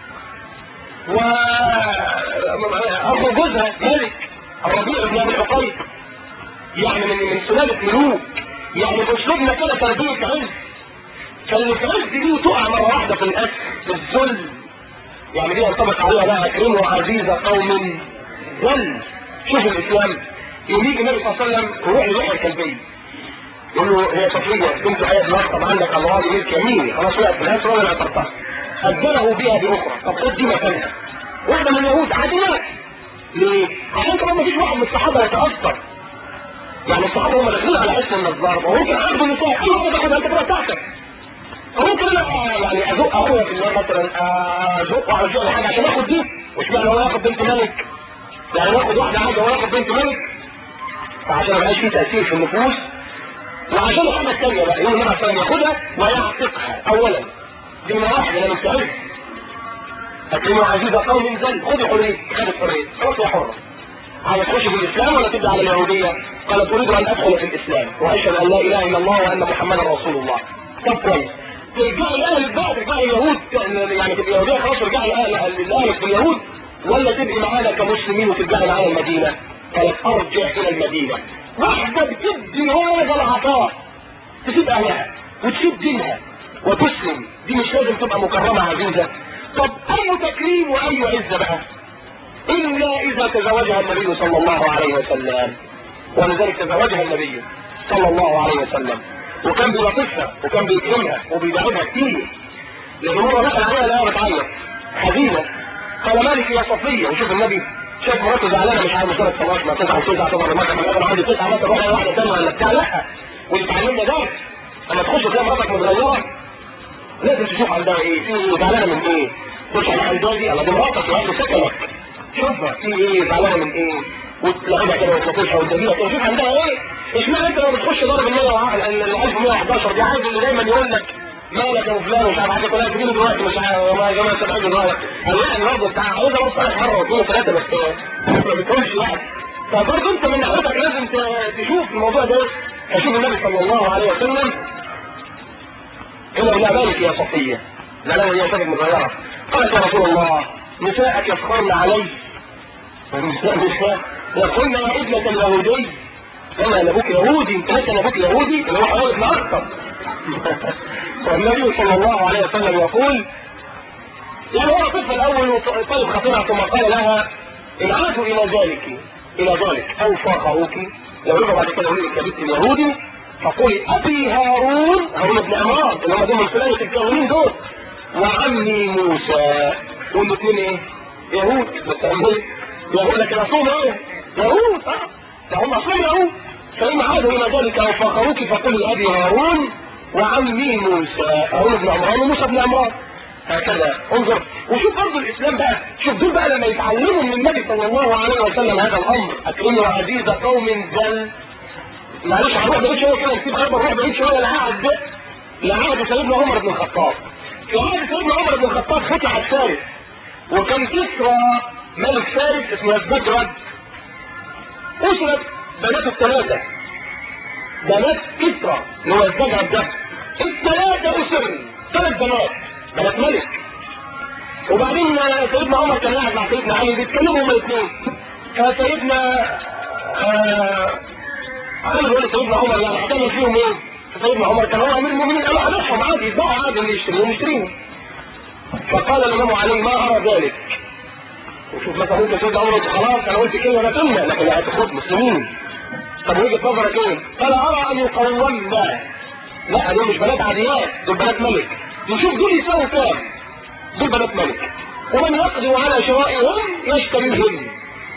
واخو جوزها ملك الربيع بن ابي الحقيق يعني من من سلاله ملوك يعني باسلوبنا كده تربيه عز فاللي في عز دي وتقع مره واحده في الاسر في الذل يعني دي ينطبق عليها بقى اكرموا عزيز قوم ذل شوف الاسلام يوم يجي النبي صلى الله عليه وسلم يروح ليحيى الكلبي يقول له هي صفية بنت حياة مصطب عندك أمراض ملك يميني خلاص وقت في الأسر ولا اعترفها أجله بها بأخرى طب خد دي مكانها واحدة من اليهود عاديات ليه؟ عشان كمان مفيش واحد من الصحابة يتأثر يعني الصحابة هم داخلين على حسن النظار وممكن عقد النساء أي واحدة تاخدها أنت كده بتاعتك فممكن أنا يعني أزق أخويا في الله مثلا أزق على شغل حاجة عشان آخد دي مش معنى هو ياخد بنت ملك يعني ياخد واحدة عادة وياخد بنت ملك فعشان ما يبقاش فيه تأثير في النفوس وعشان الحاجه الثانيه بقى يوم النبي صلى الله عليه وسلم ياخدها ويعتقها اولا دي من واحد انا مستعد اكرموا عزيز قوم ذل خذي حريه خذ الحريه خلاص يا حره عايز تخش في الاسلام ولا تبدا على اليهوديه قالت اريد ان ادخل في الاسلام واشهد ان لا اله الا الله وان محمدا رسول الله طب كويس ترجعي لاهلك بقى ترجعي اليهود يعني تبقى يهوديه خلاص ترجعي لاهلك في اليهود ولا تبقي معانا كمسلمين وترجعي معانا المدينه قالت ارجع الى المدينه واحده بتدي هذا العطاء تسيب اهلها وتسيب دينها وتسلم دي مش لازم تبقى مكرمه عزيزه طب اي تكريم واي عزه بقى الا اذا تزوجها النبي صلى الله عليه وسلم ولذلك تزوجها النبي صلى الله عليه وسلم وكان بيلطفها وكان بيكرمها وبيدعمها كتير لان مره دخل عليها لقاها بتعيط حزينه قال مالك يا صفيه وشوف النبي شاف مراته زعلانه مش عارف ثلاث صلوات ما تزعل تزعل تضرب مثلا انا عندي تسعه مثلا روح واحده ثانيه ولا بتاع لا واللي اتعلمنا ده لما تخش تلاقي مراتك متغيره لازم تشوف عندها ايه في ايه زعلانه من ايه تخش على الجوازي على دي مراتك يا سكنك شوفها في ايه زعلانه من ايه وتلاقيها كده وتلطشها وتجيبها كده شوف عندها ايه اشمعنى انت لما بتخش ضرب ال 1111 دي عايز اللي دايما يقول لك مالك يا فلان مش عارف حاجه كلها تجيبه دلوقتي مش عارف والله يا جماعه سامعين دلوقتي قال لا برضه بتاع عاوز ابص عليك مره واثنين وثلاثه بس ما بتقولش يعني فبرضه انت من ناحيتك لازم تشوف الموضوع ده اشوف النبي صلى الله عليه وسلم قال لا مالك يا صفيه لا لا هي شافت متغيره قالت يا رسول الله نساءك يفخرن علي يقولن يا ابنة اليهودي وما انا ابوك يهودي انت لسه ابوك يهودي اللي هو حوالي ابن اكثر والنبي صلى الله عليه وسلم يقول يعني هو طفل الاول وطالب خطيرها ثم قال لها ان عادوا الى ذلك الى ذلك او فاخروك لو رجعوا بعد كده يقول لك يا بنت اليهودي فقولي ابي هارون هارون بن عمران اللي هم دول من سلاله الكاهنين دول وعمي موسى دول الاثنين ايه؟ يهود بس يقول لك الاصول ايه؟ يهود اه فهم اصول يهود فإن عادوا إلى ذلك أو فخروك فقل أبي هارون وعمي موسى هارون بن عمران وموسى بن عمران هكذا انظر وشوف برضه الإسلام بقى شوف دول بقى لما يتعلموا من النبي صلى الله عليه وسلم هذا الأمر أكرموا عزيز قوم ذل معلش هنروح بعيد شوية كده نسيب خبر نروح بعيد شوية لعهد لعهد سيدنا عمر بن الخطاب في عهد سيدنا عمر بن الخطاب فتح الفارس وكان كسرى ملك فارس اسمه الزجرد أسرت بنات الثلاثة بنات كسرى اللي هو الزجرد ده الثلاثة أسر ثلاث بنات بنات ملك وبعدين سيدنا عمر كان قاعد مع سيدنا علي بيتكلموا هما الاثنين فسيدنا آه علي بيقول سيدنا عمر يعني هتعمل فيهم ايه؟ فسيدنا عمر كان هو امير المؤمنين قال هنصحهم عادي يتباعوا عادي اللي يشتريهم يشتريهم فقال الامام علي ما ارى ذلك وشوف مثلا ممكن سيدنا عمر خلاص انا قلت كلمه انا كلمه لكن هتخوض مسلمين طب وجهه نظرك ايه؟ قال ارى ان يقومنا لا دول مش بنات عاديات دول بنات ملك نشوف دول يساووا كام دول بنات ملك ومن يقدر على شرائهم يشتريهم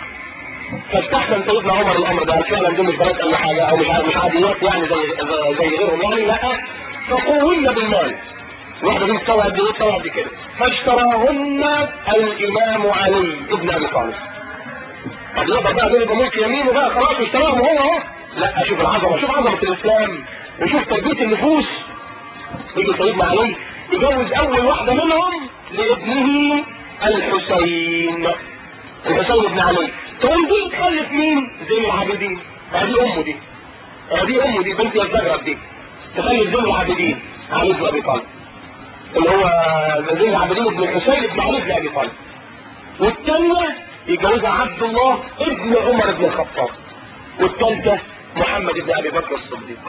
فاستحسن سيدنا عمر الامر ده فعلا دول مش بنات اي حاجه او مش مش عاديات يعني زي زي غيرهم يعني لا فقوهن بالمال واحدة دي تسوى قد ايه تسوى قد كده فاشتراهن الامام علي ابن ابي طالب طب يقدر بقى دول يبقى ملك يمينه بقى خلاص اشتراهم هو اهو لا شوف العظمه شوف عظمه الاسلام وشوف تربيه النفوس يجي سيدنا علي يجوز اول واحده منهم لابنه الحسين الحسين بن علي تقوم دي تخلف مين زين العابدين هذه امه دي هذه امه دي بنت الزجرب دي تخلف زين العابدين علي بن ابي طالب اللي هو زين العابدين بن الحسين بن علي بن ابي طالب والثانيه يتجوزها عبد الله ابن عمر بن الخطاب والثالثه محمد بن ابي بكر الصديق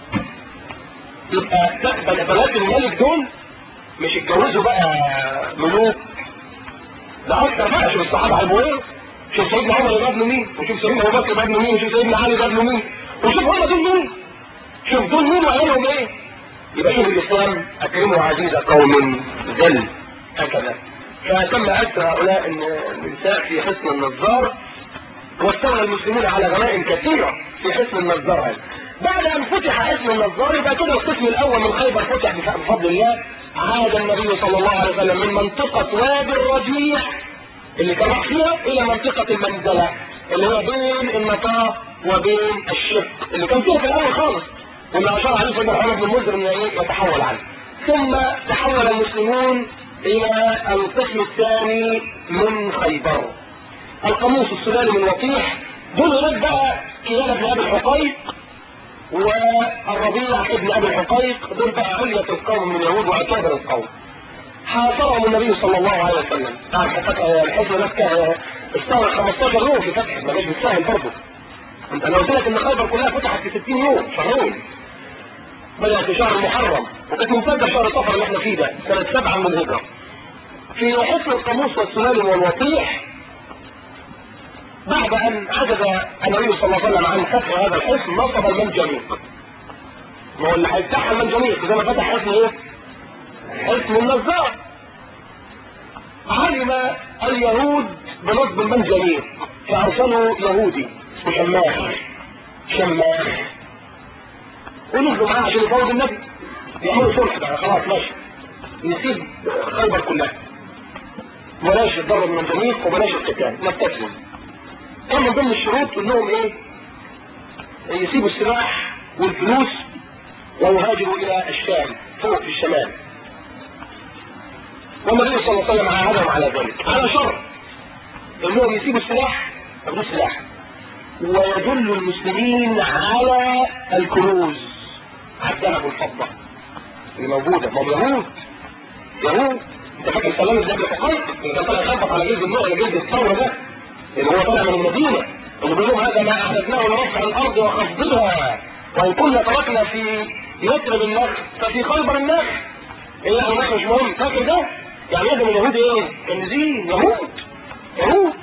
يبقى لا بنات الملك دول مش اتجوزوا بقى ملوك ده اكتر بقى شوف الصحابه عملوا ايه شوف سيدنا عمر ده ابنه مين وشوف سيدنا ابو بكر ده ابنه مين وشوف سيدنا علي ده ابنه مين وشوف هم دول مين شوف دول مين وعيالهم ايه يبقى شوف الاسلام اكرمه عزيز قوم ذل هكذا فتم اسر هؤلاء النساء في حصن النظار واستولى المسلمون على غنائم كثيره في حصن النظار هذا بعد ان فتح حصن النظار يبقى كده القسم الاول من خيبر فتح بفضل الله عاد النبي صلى الله عليه وسلم من منطقة وادي الرجيع اللي كان راح فيها الى منطقة المنزلة اللي هو بين النطاق وبين الشق اللي كان فيها في الاول خالص واللي اشار عليه سيدنا محمد بن المنذر انه ايه يتحول عنه ثم تحول المسلمون الى القسم الثاني من خيبر القاموس السلالي من وطيح دول هناك بقى كيان بن ابي الحقيق والربيع ابن ابي الحقيق دول بقى علية القوم من اليهود واكابر القوم حاصرهم النبي صلى الله عليه وسلم بعد فتح الحزن مكة استغرق 15 يوم في فتح ما مش بالسهل برضه انت لو قلت لك ان خيبر كلها فتحت في 60 يوم شهرين بدأت في شهر محرم وكانت ممتدة شهر صفر اللي احنا فيه ده سنة سبعة من الهجرة في حسن القاموس والسلالم والوطيح بعد ان عجز النبي صلى الله عليه وسلم عن فتح هذا الحصن نصب المنجنيق ما هو اللي هيفتحها المنجنيق زي ما فتح حصن ايه؟ حصن النزار علم اليهود بنصب المنجنيق فارسلوا يهودي اسمه شماخ شماخ ونزلوا معاه عشان يفوض النبي يعملوا صلح بقى خلاص ماشي نسيب خيبر كلها بلاش الضرب من المنجنيق وبلاش القتال نستسلم كان من ضمن الشروط انهم ايه يسيبوا السلاح والفلوس ويهاجروا الى الشام فوق في الشمال والنبي صلى الله عليه وسلم عاهدهم على ذلك على شرط انهم يسيبوا السلاح ياخدوا السلاح ويدلوا المسلمين على الكنوز على الذهب والفضه اللي موجوده ما هم يهود يهود انت فاكر سلام بن ابي حقيق اللي كان طالع يخبط على جلد النوع على جلد الثوره ده اللي هو طالع من المدينة اللي بيقول لهم هذا ما أعددناه لرفع الأرض وخفضها وإن كنا تركنا في يثرب النخل ففي خيبر النخل إيه يعني النخل مش مهم فاكر ده؟ يعني يدهم اليهود إيه؟ كنزين يهود يهود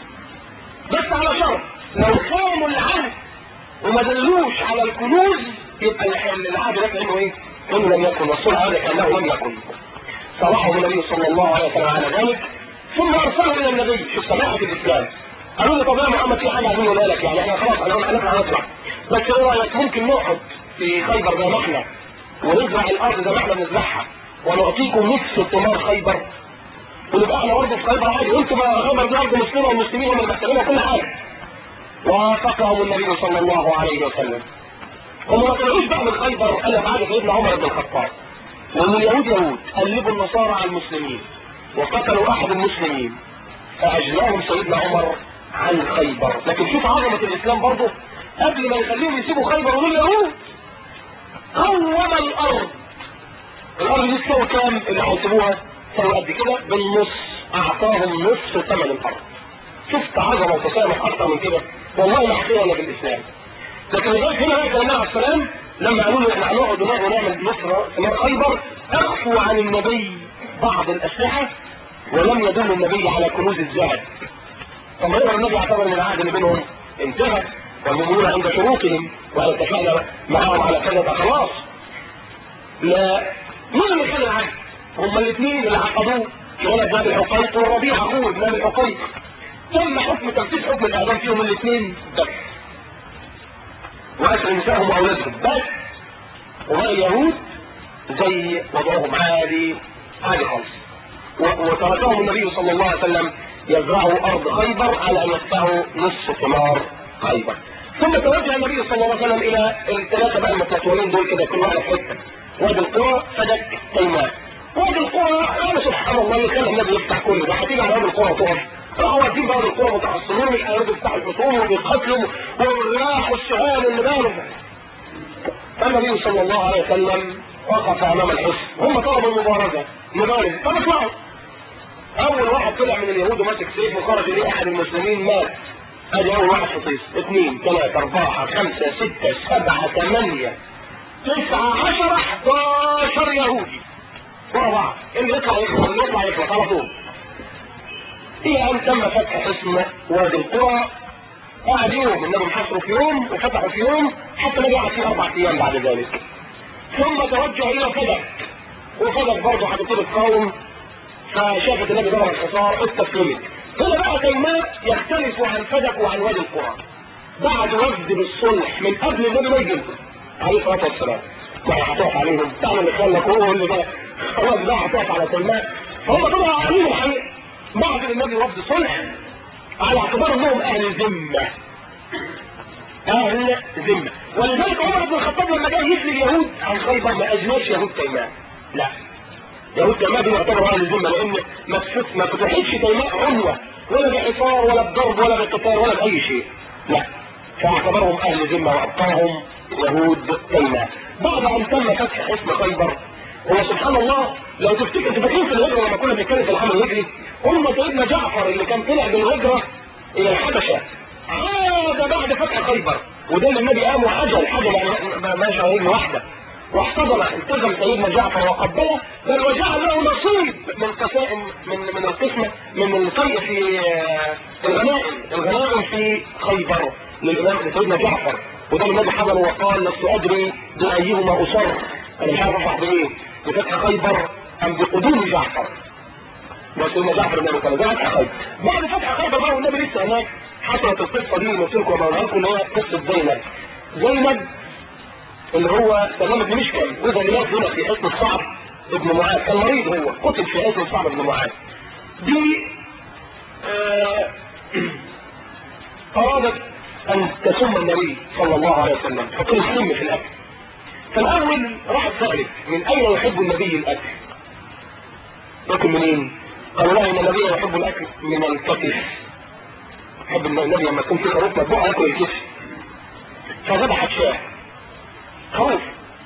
بس على شرط لو خانوا العهد وما دلوش على الكنوز يبقى العهد ده كأنه إيه؟ كأنه لم يكن والصلح هذا كأنه لم يكن صلحه النبي صلى الله عليه وسلم على ذلك ثم ارسله الى النبي شوف سماحه الاسلام قالوا له طب يا محمد في حاجه عايزين نقولها لك يعني احنا خلاص انا احنا هنطلع بس ايه رايك ممكن نقعد في خيبر زي ما احنا ونزرع الارض زي ما احنا بنزرعها ونعطيكم نصف ثمار خيبر ونبقى احنا برضه في خيبر عادي وانتم بقى خيبر دي ارض مسلمه والمسلمين هم اللي محتاجينها كل حاجه وافقهم النبي صلى الله عليه وسلم هم ما طلعوش بقى من خيبر الا بعد سيدنا عمر بن الخطاب لان اليهود يهود قلبوا النصارى على المسلمين وقتلوا احد المسلمين فاجلاهم سيدنا عمر عن خيبر لكن شوف عظمة الاسلام برضه قبل ما يخليهم يسيبوا خيبر ودول يهود قوم الارض الارض دي تساوي كام اللي هيسيبوها تساوي قد كده بالنص اعطاهم نصف ثمن الارض شفت عظمة وتسامح اكتر من كده والله ما حكينا الا بالاسلام لكن لغايه هنا بقى كلام على السلام لما قالوا له احنا هنقعد ونعمل نصر ثمار خيبر اخفوا عن النبي بعض الاسلحه ولم يدل النبي على كنوز الذهب طب يقدر النبي اعتبر ان العهد اللي بينهم انتهى والمؤمنون عند شروطهم وان اتفقنا معهم على كذا خلاص لا مين اللي كان العهد؟ هما الاثنين اللي عقدوه كان بن ابي الحقيق والربيع اخوه بن ابي الحقيق تم حكم تنفيذ حكم الاعدام فيهم الاثنين بس واسر نسائهم واولادهم بس وبقى اليهود زي وضعهم عادي عادي خالص وتركهم النبي صلى الله عليه وسلم يزرعوا ارض خيبر على ان يدفعوا نصف ثمار خيبر ثم توجه النبي صلى الله عليه وسلم الى الثلاثه بقى المتطورين دول كده كل واحد حته وادي القرى فدك تيماء وادي القرى يعني سبحان الله اللي خلى النبي يفتح كل ده هتيجي على وادي القرى تقف راحوا واقفين بقى القرى متحصنين مش هيقدروا يفتحوا الخصوم وبيتقتلوا والرياح والسهام اللي بالهم فالنبي صلى الله عليه وسلم وقف امام الحصن هم طلبوا المبارزه مبارزه طب اطلعوا اول واحد طلع من اليهود وماسك سيف وخرج اليه احد المسلمين مات ادي اول واحد فطيس اثنين ثلاثة اربعة خمسة ستة سبعة ثمانية تسعة عشرة 11 يهودي ورا بعض اللي يطلع يخلص اللي يطلع يخلص على طول الى ان تم فتح اسم وادي القرى قعد يوم النبي حصروا في يوم وفتحوا في يوم حتى ما قعد فيه اربع ايام بعد ذلك ثم توجه الى فدك وفدك برضه هتبتدي تقاوم فشافت النبي ضرب الحصار استسلمت هنا بقى تيماء يختلف عن فدك وعن وادي القرى بعد وفد بالصلح من قبل النبي ما يجي عليه الصلاه والسلام ما هتقف عليهم تعمل اللي خلك هو اللي بقى خلاص بقى هتقف على تيماء فهم طلعوا عليهم الحقيقه بعد النبي وفد صلح على اعتبار انهم اهل ذمه اهل ذمه ولذلك عمر بن الخطاب لما جاء يسلي اليهود عن خيبر ما اجلاش يهود تيمان لا يهود تيمان دي يعتبروا اهل ذمه لان ما تفت ما تفتحش تيماء عنوه ولا بحصار ولا بضرب ولا بقتال ولا باي شيء لا فاعتبرهم اهل ذمه وابقاهم يهود تيماء بعد ان تم فتح حصن خيبر هو سبحان الله لو تفتكر تفكرين في الهجره لما كنا بنتكلم في العام الهجري قلنا سيدنا جعفر اللي كان طلع بالهجره الى الحبشه عاد بعد فتح خيبر وده اللي النبي قام وحجر حجر يعني ماشي على واحده واحتضن التزم سيدنا جعفر وقبله بل وجعل له نصيب من قسائم من من القسمه من الفيء في الغنائم الغنائم في خيبر للامام سيدنا جعفر وده النبي حضر وقال لست ادري بايهما اصر انا مش عارف افرح بايه بفتح خيبر ام بقدوم جعفر وسيدنا جعفر بن ابي طالب ده فتح خيبر بعد فتح خيبر بقى والنبي لسه هناك حصلت القصه دي اللي قلت لكم وبقولها لكم اللي هي قصه زينب زينب اللي هو سلام بن مشكل وده اللي مات هنا في حصن الصعب ابن معاذ كان مريض هو قتل في حصن الصعب ابن معاذ دي آه ارادت ان تسم النبي صلى الله عليه وسلم تحط له السم في الاكل فالاول راحت سالت من اين يحب النبي الاكل ياكل منين قالوا لها ان النبي يحب الاكل من الكتف يحب النبي لما يكون في خروف مذبوح ياكل الكتف فذبحت شاه خروف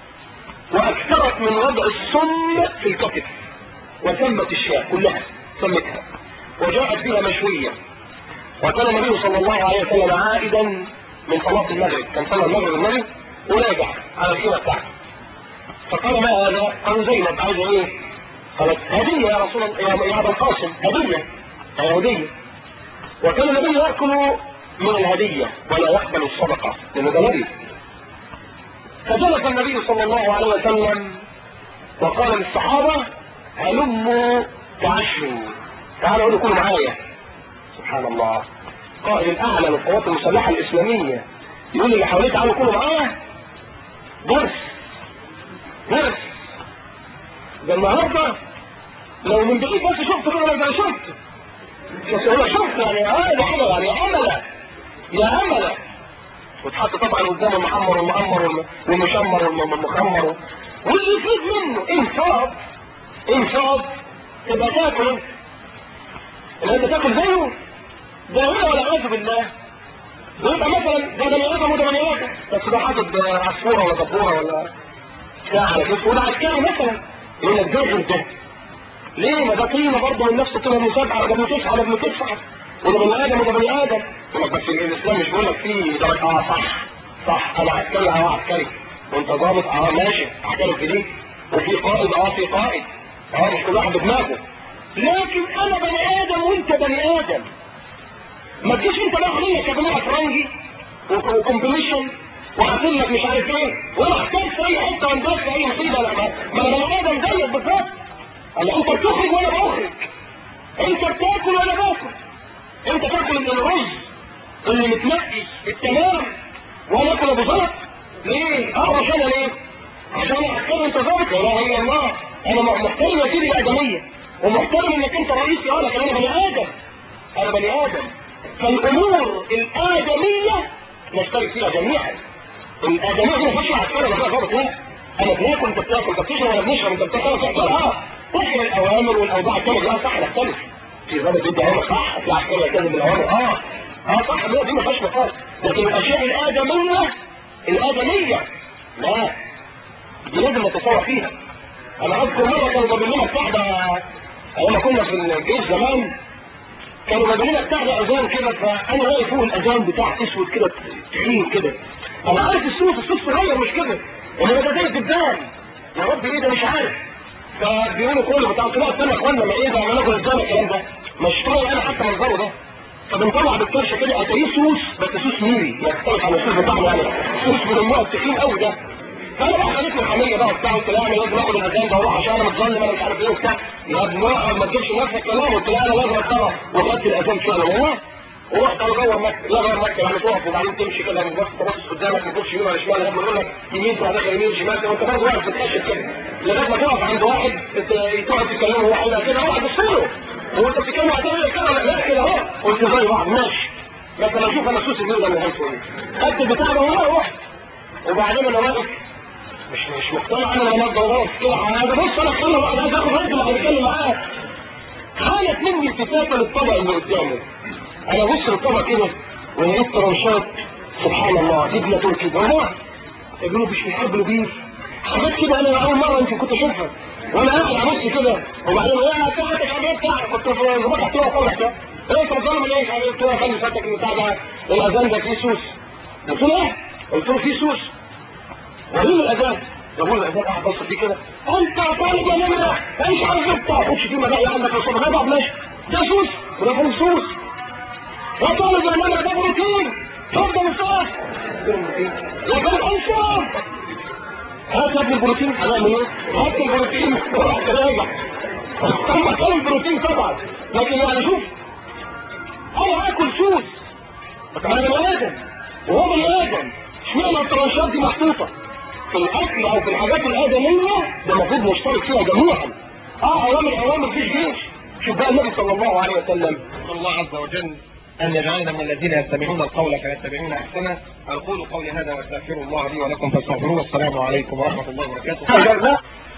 واكثرت من وضع السم في الكتف وسمت الشاه كلها سمتها وجاءت بها مشويه وكان النبي صلى الله عليه وسلم عائدا من صلاة المغرب كان صلى المغرب النبي وراجع على الخيمة بتاعته فقال ما هذا؟ قالوا زينب عايزة ايه؟ قالت هدية يا رسول الله يا يا ابا القاسم هدية يهودية وكان النبي يأكل من الهدية ولا يقبل الصدقة لأنه ده نبي فجلس النبي صلى الله عليه وسلم وقال للصحابة هلموا تعشوا تعالوا اقعدوا كلوا معايا سبحان الله قائد الاعلى للقوات المسلحه الاسلاميه يقول اللي حواليه تعالوا كلوا معايا درس درس ده النهارده لو من بعيد بس شفت كده ده شفت بس هو شفت يعني اه ده حاجه يعني امله يا امله وتحط طبعا قدام المحمر والمؤمر والمشمر والمخمر واللي يفيد منه ان صاب ان صاب تبقى تاكل انت ان انت تاكل زيه ده هو والعياذ بالله ويبقى مثلا ده بني ادم وده بني ادم بس ده حاطط عصفوره ولا دبوره ولا بتاع على كتفه وده عسكري مثلا يقول لك ده غير ده ليه ما ده طينه برضه من نفس طينه المسابحه وده ابن تسعه وده ابن تسعه وده بني ادم وده بني ادم يقول لك بس الاسلام مش بيقول لك فيه درجه اه صح صح انا عسكري اه عسكري وانت ضابط اه ماشي اعترف في دي وفي قائد اه في قائد اه مش كل واحد بدماغه لكن انا بني ادم وانت بني ادم ما تجيش انت بقى عليا كبناء فرنجي وكومبليشن وحاطين لك مش عارف ايه ولا احتاج في اي حته وندرس في اي مصيبه لا ما انا بني ادم زيك بالظبط الله انت بتخرج وانا بخرج انت بتاكل وانا باكل انت تاكل الرز اللي متنقي التمام وانا اكل ابو زلط ليه؟ اه عشان ليه؟ عشان عسكري انت ظابط لا اله الا الله انا محترم يا سيدي الادميه ومحترم انك انت رئيسي اه لكن انا بني ادم انا بني ادم فالامور الادميه نشترك فيها جميعا الادميه دي ما فيش عسكري ولا ظابط لا انا بناكل انت بتاكل انت بتشرب ولا بنشرب انت بتاكل تحضر اه تحمل الاوامر والاوضاع التانيه لا صح نختلف في ظابط يدي اوامر صح في عسكري يلتزم بالاوامر اه اه صح لا دي ما فيهاش نقاش لكن الاشياء الادميه الادميه لا دي لازم نتساوى فيها انا اذكر مره كانوا جايبين لنا بتاع ايام ما كنا في الجيش زمان كانوا جايبين لنا بتاع اذان كده فانا واقف فوق الاذان بتاع اسود كده تخين كده انا عارف الصوت الصوت صغير مش كده انما ده زي الدبان يا رب ايه ده مش عارف فبيقولوا كله بتاع طلع استنى يا اخوانا ما ايه ده عمال اكل ازاي الكلام ده مش طالع انا حتى منظره ده فبنطلع بالكرشه كده اتاريه سوس بس سوس ميري يختلف عن السوس بتاعنا يعني سوس من النوع التخين قوي ده فانا بقى خليت الحميه بقى وبتاع قلت لها انا لازم اخد الاذان ده واروح عشان انا متظلم انا مش عارف ايه وبتاع يا ابن ما تجيبش نفس الكلام قلت لها انا لازم اتطلع وخدت الاذان فعلا والله ورحت على جوه المكتب لا جوه المكتب يعني تقف وبعدين تمشي كده من بص تبص قدامك ما تبصش يمين ولا شمال لغايه ما يقول لك يمين تروح داخل يمين شمال وانت برضه واقف بتخشب كده لغايه ما تقف عند واحد تقعد تكلمه واحد كده واحد بص له هو انت بتتكلم هتعمل كده ولا لا كده اهو قلت زي بعض ماشي مثلا اشوف انا سوس النور اللي هيكون خدت البتاع ده والله رحت وبعدين انا واقف مش مش مقتنع انا لما ابدا واقف كده انا بص انا خلص انا عايز اخد وقت اللي هنتكلم معاه خانت مني التفاته للطبق اللي قدامه انا بص للطبق كده ولقيت طرنشات سبحان الله جبنه تركي والله يقولوا مش بيحب البيف حاجات كده انا اول مره يمكن كنت اشوفها وانا قاعد ابص كده وبعدين يا بتاعتك عملت بتاع كنت في ظبطت فيها طالع كده ايه انت بتعمل ايه قلت له خلي فاتك البتاع ده الاذان ده فيه سوس قلت له ايه قلت له فيه سوس وريني الاذان يقول الاذان قاعد بص فيه كده انت طالب يا نمره ايش عايز انت خش فيه مجال عندك لو صبر هبع ماشي ده سوس وده فيه سوس يا طالب يا نمره ده بروتين اتفضل الصوص يا طالب انشر هات يا ابني البروتين هنعمل ايه؟ هات البروتين ورحت راجع هم كانوا البروتين طبعا لكن يعني شوف انا هاكل سوس انا بني ادم وهو بني ادم اشمعنى الطرنشات دي محطوطه في الاكل او في الحاجات الادميه ده المفروض مشترك فيها جميعا اه اوامر اوامر فيش جيش شوف بقى النبي صلى الله عليه وسلم الله عز وجل أن يجعلنا من الذين يستمعون القول فيتبعون أحسنه أقول قولي هذا وأستغفر الله لي ولكم فاستغفروه والسلام عليكم ورحمة الله وبركاته لا